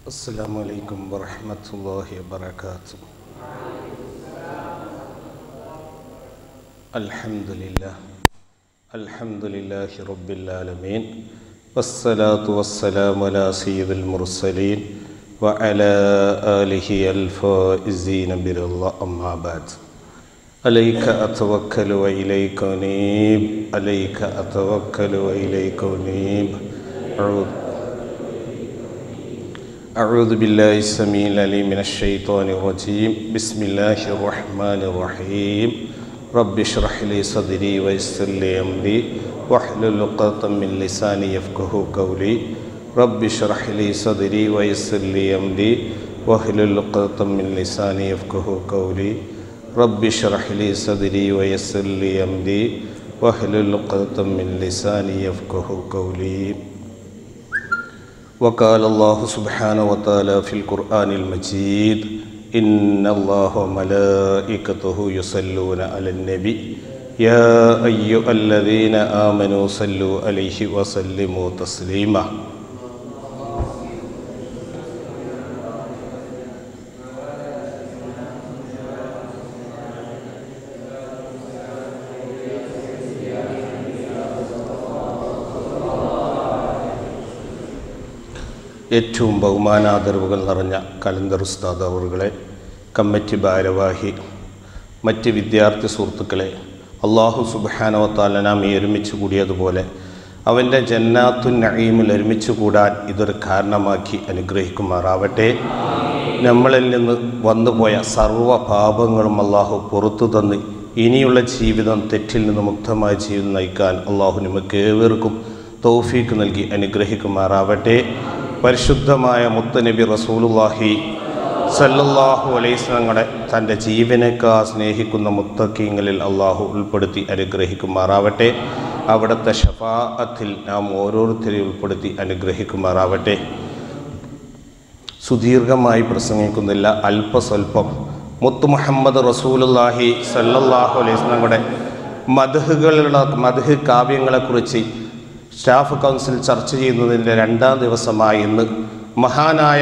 السلام عليكم ورحمة الله وبركاته الحمد لله الحمد لله رب العالمين والصلاة والسلام على سيد المرسلين وعلى آله الفائزين بالله أما بعد عليك أتوكل وإليك أنيب عليك أتوكل وإليك أنيب أعوذ أعوذ بالله السميع العليم من الشيطان الرجيم بسم الله الرحمن الرحيم رب اشرح لي صدري ويسر لي أمري واحلل عقدة من لساني يفقه قولي رب اشرح لي صدري ويسر لي أمري واحلل عقدة من لساني يفقه قولي رب اشرح لي صدري ويسر لي أمري واحلل عقدة من لساني يفقه قولي وقال الله سبحانه وتعالى في القرآن المجيد إن الله وملائكته يصلون على النبي يا أيها الذين آمنوا صلوا عليه وسلموا تسليما ഏറ്റവും ബഹുമാനാദരവുകൾ നിറഞ്ഞ കലന്തർ ഉസ്താദ് അവറുകളെ കമ്മിറ്റി ഭാരവാഹി മറ്റ് വിദ്യാർത്ഥി സുഹൃത്തുക്കളെ അള്ളാഹു സുബാനവത്താല നാം ഈ ഒരുമിച്ച് കൂടിയതുപോലെ അവൻ്റെ ജന്നാത്തു നഈമിൽ ഒരുമിച്ച് കൂടാൻ ഇതൊരു കാരണമാക്കി അനുഗ്രഹിക്കുമാറാവട്ടെ നമ്മളിൽ നിന്ന് വന്നുപോയ സർവ്വ പാപങ്ങളും അള്ളാഹു പുറത്തു തന്ന് ഇനിയുള്ള ജീവിതം തെറ്റിൽ നിന്ന് മുക്തമായ ജീവിതം നയിക്കാൻ അള്ളാഹു നമുക്ക് ഏവർക്കും തൗഫീക്ക് നൽകി അനുഗ്രഹിക്കുമാറാവട്ടെ പരിശുദ്ധമായ മുത്തനബി റസൂലുല്ലാഹി സല്ലല്ലാഹു അലൈസ്ലങ്ങളെ തൻ്റെ ജീവനേക്കാ സ്നേഹിക്കുന്ന മുത്തക്കീങ്ങളിൽ അള്ളാഹു ഉൾപ്പെടുത്തി അനുഗ്രഹിക്കുമാറാവട്ടെ അവിടുത്തെ ഷഫാഅത്തിൽ നാം ഓരോരുത്തരെയും ഉൾപ്പെടുത്തി അനുഗ്രഹിക്കുമാറാവട്ടെ സുദീർഘമായി പ്രസംഗിക്കുന്നില്ല അല്പസ്വല്പം മുത്ത് മുഹമ്മദ് റസൂലുല്ലാഹി സല്ലല്ലാഹു അലൈസ്ലങ്ങളുടെ മധുഹുകളുടെ മധുഹ് കാവ്യങ്ങളെക്കുറിച്ച് സ്റ്റാഫ് കൗൺസിൽ ചർച്ച ചെയ്യുന്നതിൻ്റെ രണ്ടാം ദിവസമായി ഇന്ന് മഹാനായ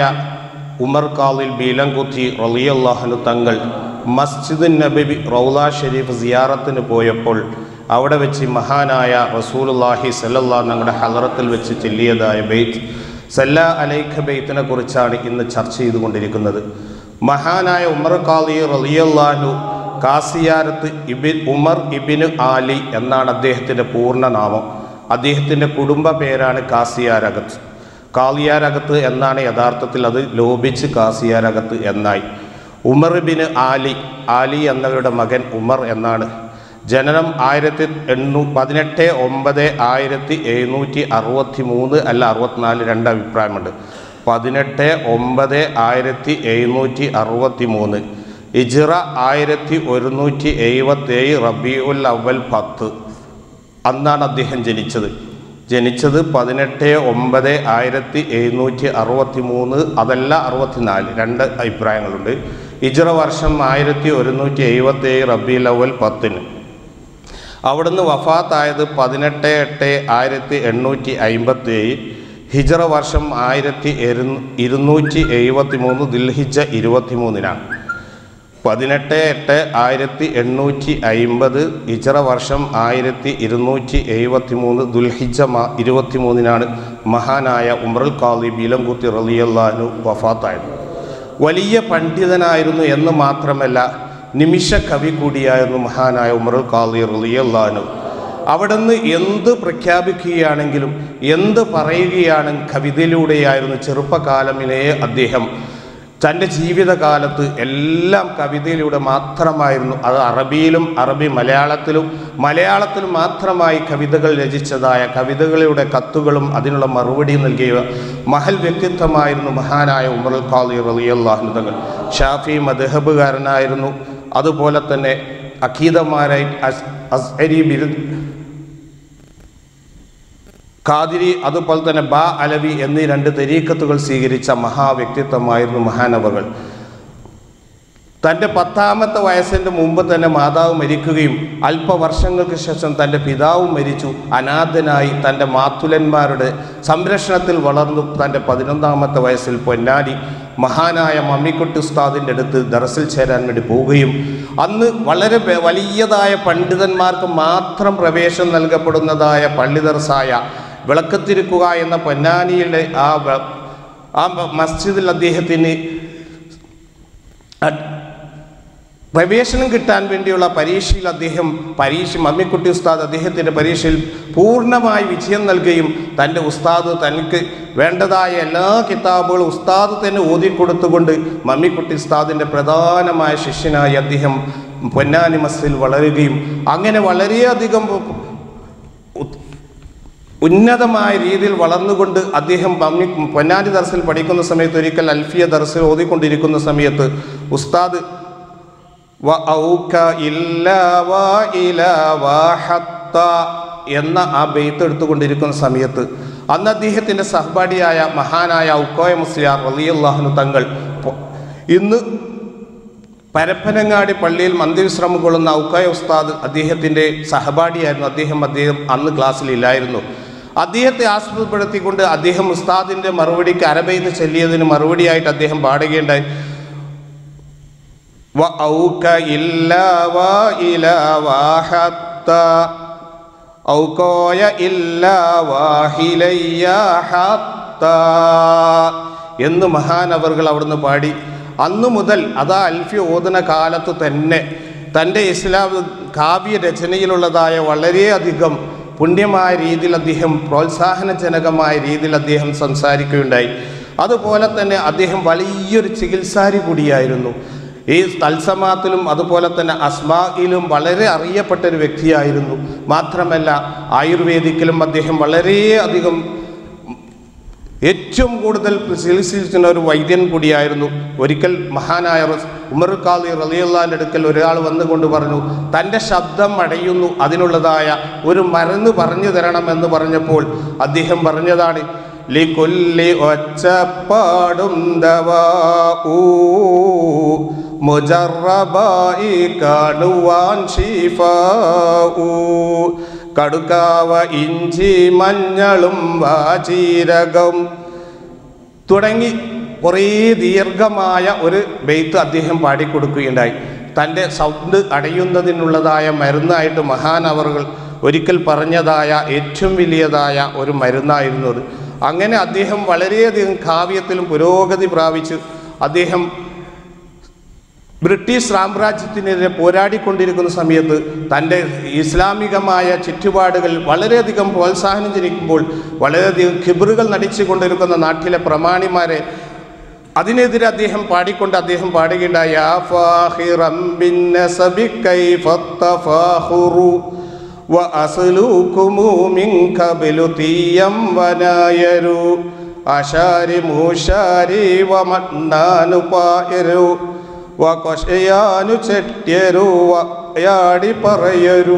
ഉമർ കാലിൽ ബീലംകുത്തി റലിയല്ലാഹനു തങ്ങൾ മസ്ജിദ് നബി റൗല ഷെരീഫ് സിയാറത്തിന് പോയപ്പോൾ അവിടെ വെച്ച് മഹാനായ റസൂലുല്ലാഹി സല്ലല്ലാ ഞങ്ങളുടെ ഹലറത്തിൽ വെച്ച് ചെല്ലിയതായ ബെയ്ത്ത് സല്ല അലൈഖ ബെയ്ത്തിനെ കുറിച്ചാണ് ഇന്ന് ചർച്ച ചെയ്തുകൊണ്ടിരിക്കുന്നത് മഹാനായ ഉമർ കാലി റലിയല്ലാഹു കാസിയാരത്ത് ഇബിൻ ഉമർ ഇബിന് ആലി എന്നാണ് അദ്ദേഹത്തിൻ്റെ പൂർണ്ണനാമം അദ്ദേഹത്തിൻ്റെ കുടുംബ പേരാണ് കാസിയാരകത്ത് കാളിയാരകത്ത് എന്നാണ് യഥാർത്ഥത്തിൽ അത് ലോപിച്ച് കാസിയാരകത്ത് എന്നായി ഉമർ ബിന് ആലി ആലി എന്നവരുടെ മകൻ ഉമർ എന്നാണ് ജനനം ആയിരത്തി എണ്ണൂ പതിനെട്ട് ഒമ്പത് ആയിരത്തി എഴുന്നൂറ്റി അറുപത്തി മൂന്ന് അല്ല അറുപത്തിനാല് രണ്ട് അഭിപ്രായമുണ്ട് പതിനെട്ട് ഒമ്പത് ആയിരത്തി എഴുന്നൂറ്റി അറുപത്തി മൂന്ന് ഇജിറ ആയിരത്തി ഒരുന്നൂറ്റി എഴുപത്തേഴ് റബിയുൽ അവൽ പത്ത് അന്നാണ് അദ്ദേഹം ജനിച്ചത് ജനിച്ചത് പതിനെട്ട് ഒമ്പത് ആയിരത്തി എഴുന്നൂറ്റി അറുപത്തി മൂന്ന് അതല്ല അറുപത്തിനാല് രണ്ട് അഭിപ്രായങ്ങളുണ്ട് ഇജറ വർഷം ആയിരത്തി ഒരുന്നൂറ്റി എഴുപത്തി ഏഴ് റബി ലവൽ പത്തിന് അവിടുന്ന് വഫാത്തായത് പതിനെട്ട് എട്ട് ആയിരത്തി എണ്ണൂറ്റി അമ്പത്തി ഏഴ് ഹിജറ വർഷം ആയിരത്തി ഇരുന്നൂറ്റി എഴുപത്തി മൂന്ന് ദിൽഹിജ ഇരുപത്തി മൂന്നിനാണ് പതിനെട്ട് എട്ട് ആയിരത്തി എണ്ണൂറ്റി അയിമ്പത് ഇച്ചറ വർഷം ആയിരത്തി ഇരുന്നൂറ്റി എഴുപത്തി മൂന്ന് ദുൽഹിജ മാ ഇരുപത്തി മൂന്നിനാണ് മഹാനായ ഉമറുൽ കാളി ബീലംകുത്തി റലിയല്ലാനു വഫാത്തായത് വലിയ പണ്ഡിതനായിരുന്നു എന്ന് മാത്രമല്ല നിമിഷ കവി കൂടിയായിരുന്നു മഹാനായ ഉമറുൽ കാളി റലിയല്ലാനു അവിടുന്ന് എന്ത് പ്രഖ്യാപിക്കുകയാണെങ്കിലും എന്ത് പറയുകയാണ് കവിതയിലൂടെയായിരുന്നു ചെറുപ്പകാലമിനെ അദ്ദേഹം തൻ്റെ ജീവിതകാലത്ത് എല്ലാം കവിതയിലൂടെ മാത്രമായിരുന്നു അത് അറബിയിലും അറബി മലയാളത്തിലും മലയാളത്തിലും മാത്രമായി കവിതകൾ രചിച്ചതായ കവിതകളുടെ കത്തുകളും അതിനുള്ള മറുപടിയും നൽകിയ മഹൽ വ്യക്തിത്വമായിരുന്നു മഹാനായ ഉമർ ഖാലി റലിയല്ലാഹു തങ്ങൾ ഷാഫി മദഹബുകാരനായിരുന്നു അതുപോലെ തന്നെ അഖീദമാരായി അസ്അരി ബിരു ഖാദിരി അതുപോലെ തന്നെ ബാ അലവി എന്നീ രണ്ട് തെരീക്കത്തുകൾ സ്വീകരിച്ച മഹാവ്യക്തിത്വമായിരുന്നു മഹാനവകൾ തൻ്റെ പത്താമത്തെ വയസ്സിൻ്റെ മുമ്പ് തന്നെ മാതാവ് മരിക്കുകയും അല്പവർഷങ്ങൾക്ക് ശേഷം തൻ്റെ പിതാവും മരിച്ചു അനാഥനായി തൻ്റെ മാതുലന്മാരുടെ സംരക്ഷണത്തിൽ വളർന്നു തൻ്റെ പതിനൊന്നാമത്തെ വയസ്സിൽ പൊന്നാനി മഹാനായ മമ്മിക്കുട്ടി ഉസ്താദിൻ്റെ അടുത്ത് ദറസിൽ ചേരാൻ വേണ്ടി പോവുകയും അന്ന് വളരെ വെ- വലിയതായ പണ്ഡിതന്മാർക്ക് മാത്രം പ്രവേശനം നൽകപ്പെടുന്നതായ പള്ളി ദർസായ വിളക്കത്തിരിക്കുക എന്ന പൊന്നാനിയുടെ ആ വ- ആ മസ്ജിദിൽ അദ്ദേഹത്തിന് അഡ്- പ്രവേശനം കിട്ടാൻ വേണ്ടിയുള്ള പരീക്ഷയിൽ അദ്ദേഹം പരീക്ഷ മമ്മിക്കുട്ടി ഉസ്താദ് അദ്ദേഹത്തിൻ്റെ പരീക്ഷയിൽ പൂർണ്ണമായി വിജയം നൽകുകയും തൻ്റെ ഉസ്താദ് തനിക്ക് വേണ്ടതായ എല്ലാ കിതാബുകളും ഉസ്താദ് തന്നെ ഓതിക്കൊടുത്തുകൊണ്ട് മമ്മിക്കുട്ടി ഉസ്താദിൻ്റെ പ്രധാനമായ ശിഷ്യനായി അദ്ദേഹം പൊന്നാനി മസ്ജിദിൽ വളരുകയും അങ്ങനെ വളരെയധികം ഉ- ഉന്നതമായ രീതിയിൽ വളർന്നുകൊണ്ട് അദ്ദേഹം മമ്മി പൊന്നാനി ദർസിൽ പഠിക്കുന്ന സമയത്ത് ഒരിക്കൽ അൽഫിയ ദർസിൽ ഓതിക്കൊണ്ടിരിക്കുന്ന സമയത്ത് ഉസ്താദ് വഔക ഇല്ലാ വഇലാ വഹത്ത എന്ന ആ ബെയ്ത്ത് എടുത്തുകൊണ്ടിരിക്കുന്ന സമയത്ത് അന്ന് അദ്ദേഹത്തിൻ്റെ സഹപാഠിയായ മഹാനായ ഔക്കോയ മുസ്ലിയാർ റളിയല്ലാഹു തങ്ങൾ പൊ- ഇന്ന് പരപ്പനങ്ങാടി പള്ളിയിൽ മന്ദിരശ്രമം കൊള്ളുന്ന ഔക്കായ ഉസ്താദ് അദ്ദേഹത്തിൻ്റെ സഹപാഠിയായിരുന്നു അദ്ദേഹം അദ്ദേഹം അന്ന് ക്ലാസ്സിലില്ലായിരുന്നു അദ്ദേഹത്തെ ആസ്പദപ്പെടുത്തിക്കൊണ്ട് അദ്ദേഹം ഉസ്താദിൻ്റെ മറുപടിക്ക് അരബൈന്ന് ചൊല്ലിയതിന് മറുപടിയായിട്ട് അദ്ദേഹം പാടുകയുണ്ടായി وأوك إلا وإلى وحتى أوكوي إلا واഹിലയ്യ حتى എന്ന് മഹാനവറുകൾ അവിടുന്ന് പാടി അന്നു മുതൽ അതാ അൽഫി ഓതുന്ന കാലത്ത് തന്നെ തൻ്റെ ഇസ്ലാം കാവ്യ രചനയിലുള്ളതായ വളരെയധികം പുണ്യമായ രീതിയിൽ അദ്ദേഹം പ്രോത്സാഹനജനകമായ രീതിയിൽ അദ്ദേഹം സംസാരിക്കുകയുണ്ടായി അതുപോലെ തന്നെ അദ്ദേഹം വലിയൊരു ചികിത്സാരി കൂടിയായിരുന്നു ഈ തത്സമാത്തിലും അതുപോലെ തന്നെ അസ്മായിലും വളരെ അറിയപ്പെട്ട ഒരു വ്യക്തിയായിരുന്നു മാത്രമല്ല ആയുർവേദിക്കിലും അദ്ദേഹം വളരെയധികം ഏറ്റവും കൂടുതൽ ചികിത്സിച്ചിരുന്ന ഒരു വൈദ്യൻ കൂടിയായിരുന്നു ഒരിക്കൽ മഹാനായ റസ്- ഉമർ ഖാദി റലിയുള്ളാൻ്റെ അടുക്കൽ ഒരാൾ വന്നുകൊണ്ട് പറഞ്ഞു തൻ്റെ ശബ്ദം അടയുന്നു അതിനുള്ളതായ ഒരു മരുന്ന് പറഞ്ഞു തരണമെന്ന് പറഞ്ഞപ്പോൾ അദ്ദേഹം പറഞ്ഞതാണ് ലികൊല്ലി ഒച്ചപ്പാടും ദവാഊ മുജറബായി കാണുവാൻ ഷിഫാഊ കടുക്കാവ ഇഞ്ചി മഞ്ഞളും വാചീരകം തുടങ്ങി കുറേ ദീർഘമായ ഒരു ബെയ്ത്ത് അദ്ദേഹം പാടിക്കൊടുക്കുകയുണ്ടായി തൻ്റെ സൗണ്ട് അടയുന്നതിനുള്ളതായ മരുന്നായിട്ട് മഹാനവറുകൾ ഒരിക്കൽ പറഞ്ഞതായ ഏറ്റവും വലിയതായ ഒരു മരുന്നായിരുന്നു അത് അങ്ങനെ അദ്ദേഹം വളരെയധികം കാവ്യത്തിലും പുരോഗതി പ്രാപിച്ചു അദ്ദേഹം ബ്രിട്ടീഷ് സാമ്രാജ്യത്തിനെതിരെ പോരാടിക്കൊണ്ടിരിക്കുന്ന സമയത്ത് തൻ്റെ ഇസ്ലാമികമായ ചുറ്റുപാടുകൾ വളരെയധികം പ്രോത്സാഹനം ജനിക്കുമ്പോൾ വളരെയധികം ഖിബറുകൾ നടിച്ചുകൊണ്ടിരിക്കുന്ന നാട്ടിലെ പ്രമാണിമാരെ അതിനെതിരെ അദ്ദേഹം പാടിക്കൊണ്ട് അദ്ദേഹം പാടുകയുണ്ടായി "യാ ഫാഹിറം ബിന്നസബി കൈഫ തഫാഖുറു വഅസ്ലൂകുമു മിൻ ഖബ്ലു തീയം വനായരു അശാരി മൂശാരി വമന്നാനു പായരു വകൊശയാനു ചെട്യരു വയാടി പറയരൂ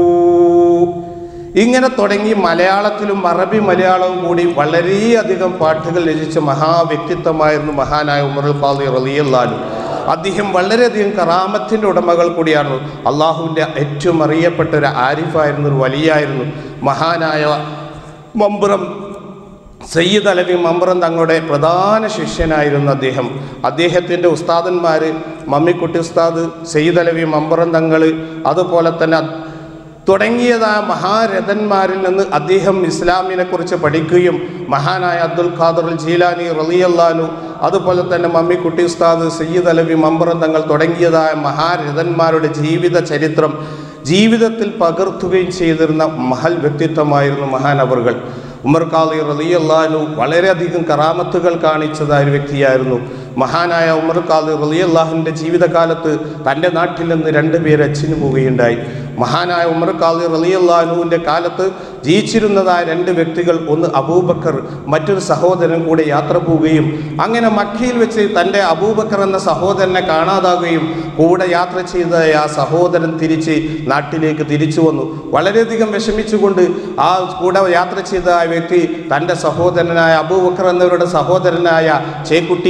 ഇങ്ങനെ തുടങ്ങി മലയാളത്തിലും അറബി മലയാളവും കൂടി വളരെയധികം പാട്ടുകൾ രചിച്ച മഹാവ്യക്തിത്വമായിരുന്നു മഹാനായ ഉമറുൽ ഖാദി റളിയല്ലാഹു അദ്ദേഹം വളരെയധികം കറാമത്തിൻ്റെ ഉടമകൾ കൂടിയാണ് അള്ളാഹുവിൻ്റെ ഏറ്റവും അറിയപ്പെട്ട ഒരു ആരിഫായിരുന്നു ഒരു വലിയായിരുന്നു മഹാനായ മമ്പുറം സയ്യിദ് അലവി മമ്പ്രം തങ്ങളുടെ പ്രധാന ശിഷ്യനായിരുന്നു അദ്ദേഹം അദ്ദേഹത്തിൻ്റെ ഉസ്താദന്മാർ മമ്മിക്കുട്ടി ഉസ്താദ് സയ്യിദ് അലവി മമ്പ്രം തങ്ങൾ അതുപോലെ തന്നെ തുടങ്ങിയതായ മഹാരഥന്മാരിൽ നിന്ന് അദ്ദേഹം ഇസ്ലാമിനെ കുറിച്ച് പഠിക്കുകയും മഹാനായ അബ്ദുൽ ഖാദർ ജീലാനി റലിയല്ലാനു അതുപോലെ തന്നെ മമ്മിക്കുട്ടി ഉസ്താദ് സയ്യിദ് അലവി മമ്പ്രം തങ്ങൾ തുടങ്ങിയതായ മഹാരഥന്മാരുടെ ജീവിത ചരിത്രം ജീവിതത്തിൽ പകർത്തുകയും ചെയ്തിരുന്ന മഹൽ വ്യക്തിത്വമായിരുന്നു മഹാനവറുകൾ ഉമർ ഖാദി റലിയല്ലാനു വളരെയധികം കറാമത്തുകൾ കാണിച്ചതായ ഒരു വ്യക്തിയായിരുന്നു മഹാനായ ഉമർ ഖാദി റലിയല്ലാഹുവിൻ്റെ ജീവിതകാലത്ത് തൻ്റെ നാട്ടിൽ നിന്ന് രണ്ടുപേർ അച്ഛന് പോവുകയുണ്ടായി മഹാനായ ഉമർ ഖാദി റലിയല്ലാഹുവിൻ്റെ കാലത്ത് ജീവിച്ചിരുന്നതായ രണ്ട് വ്യക്തികൾ ഒന്ന് അബൂബക്കർ മറ്റൊരു സഹോദരൻ കൂടെ യാത്ര പോവുകയും അങ്ങനെ മക്കയിൽ വെച്ച് തൻ്റെ അബൂബക്കർ എന്ന സഹോദരനെ കാണാതാകുകയും കൂടെ യാത്ര ചെയ്ത ആ സഹോദരൻ തിരിച്ച് നാട്ടിലേക്ക് തിരിച്ചു വന്നു വളരെയധികം വിഷമിച്ചുകൊണ്ട് ആ കൂടെ യാത്ര ചെയ്ത ആ വ്യക്തി തൻ്റെ സഹോദരനായ അബൂബക്കർ എന്നവരുടെ സഹോദരനായ ചേക്കുട്ടി എന്നിവരോട്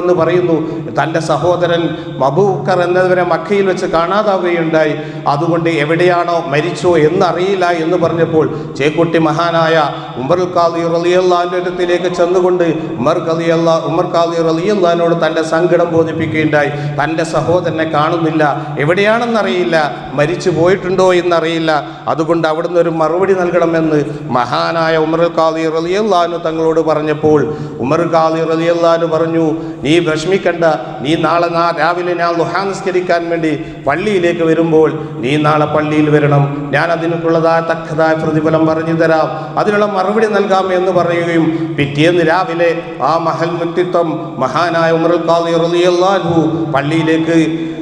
എന്ന് പറയുന്നു തൻ്റെ സഹോദരൻ മബൂക്കർ എന്നവരെ മക്കയിൽ വെച്ച് കാണാതാവുകയുണ്ടായി അതുകൊണ്ട് എവിടെയാണോ മരിച്ചോ എന്നറിയില്ല എന്ന് പറഞ്ഞപ്പോൾ ചേക്കുട്ടി മഹാനായ ഉമർ ഖാദി റലിയല്ലാൻ്റെ അടുത്തിലേക്ക് ചെന്നുകൊണ്ട് ഉമർ ഖലിയല്ല ഉമർ ഖാദി റലിയല്ലാനോട് തൻ്റെ സങ്കടം ബോധിപ്പിക്കുകയുണ്ടായി തൻ്റെ സഹോദരനെ കാണുന്നില്ല എവിടെയാണെന്നറിയില്ല മരിച്ചു പോയിട്ടുണ്ടോ എന്നറിയില്ല അതുകൊണ്ട് അവിടുന്ന് ഒരു മറുപടി നൽകണമെന്ന് മഹാനായ ഉമർ ഖാദി റലിയല്ലാനു തങ്ങളോട് പറഞ്ഞപ്പോൾ ഉമർ ഖാദി റലിയല്ലാനു പറഞ്ഞു നീ വിഷമിക്കണ്ട നീ നാളെ നാ രാവിലെ ഞാൻ ലുഹാ നിസ്കരിക്കാൻ വേണ്ടി പള്ളിയിലേക്ക് വരുമ്പോൾ നീ നാളെ പള്ളിയിൽ വരണം ഞാൻ അതിനൊക്കെയുള്ളതായ തക്കതായ പ്രതിഫലം പറഞ്ഞു തരാം അതിനുള്ള മറുപടി നൽകാം എന്ന് പറയുകയും പിറ്റേന്ന് രാവിലെ ആ മഹൽ വ്യക്തിത്വം മഹാനായ ഉമർ ഖാദി റളിയല്ലാഹു പള്ളിയിലേക്ക്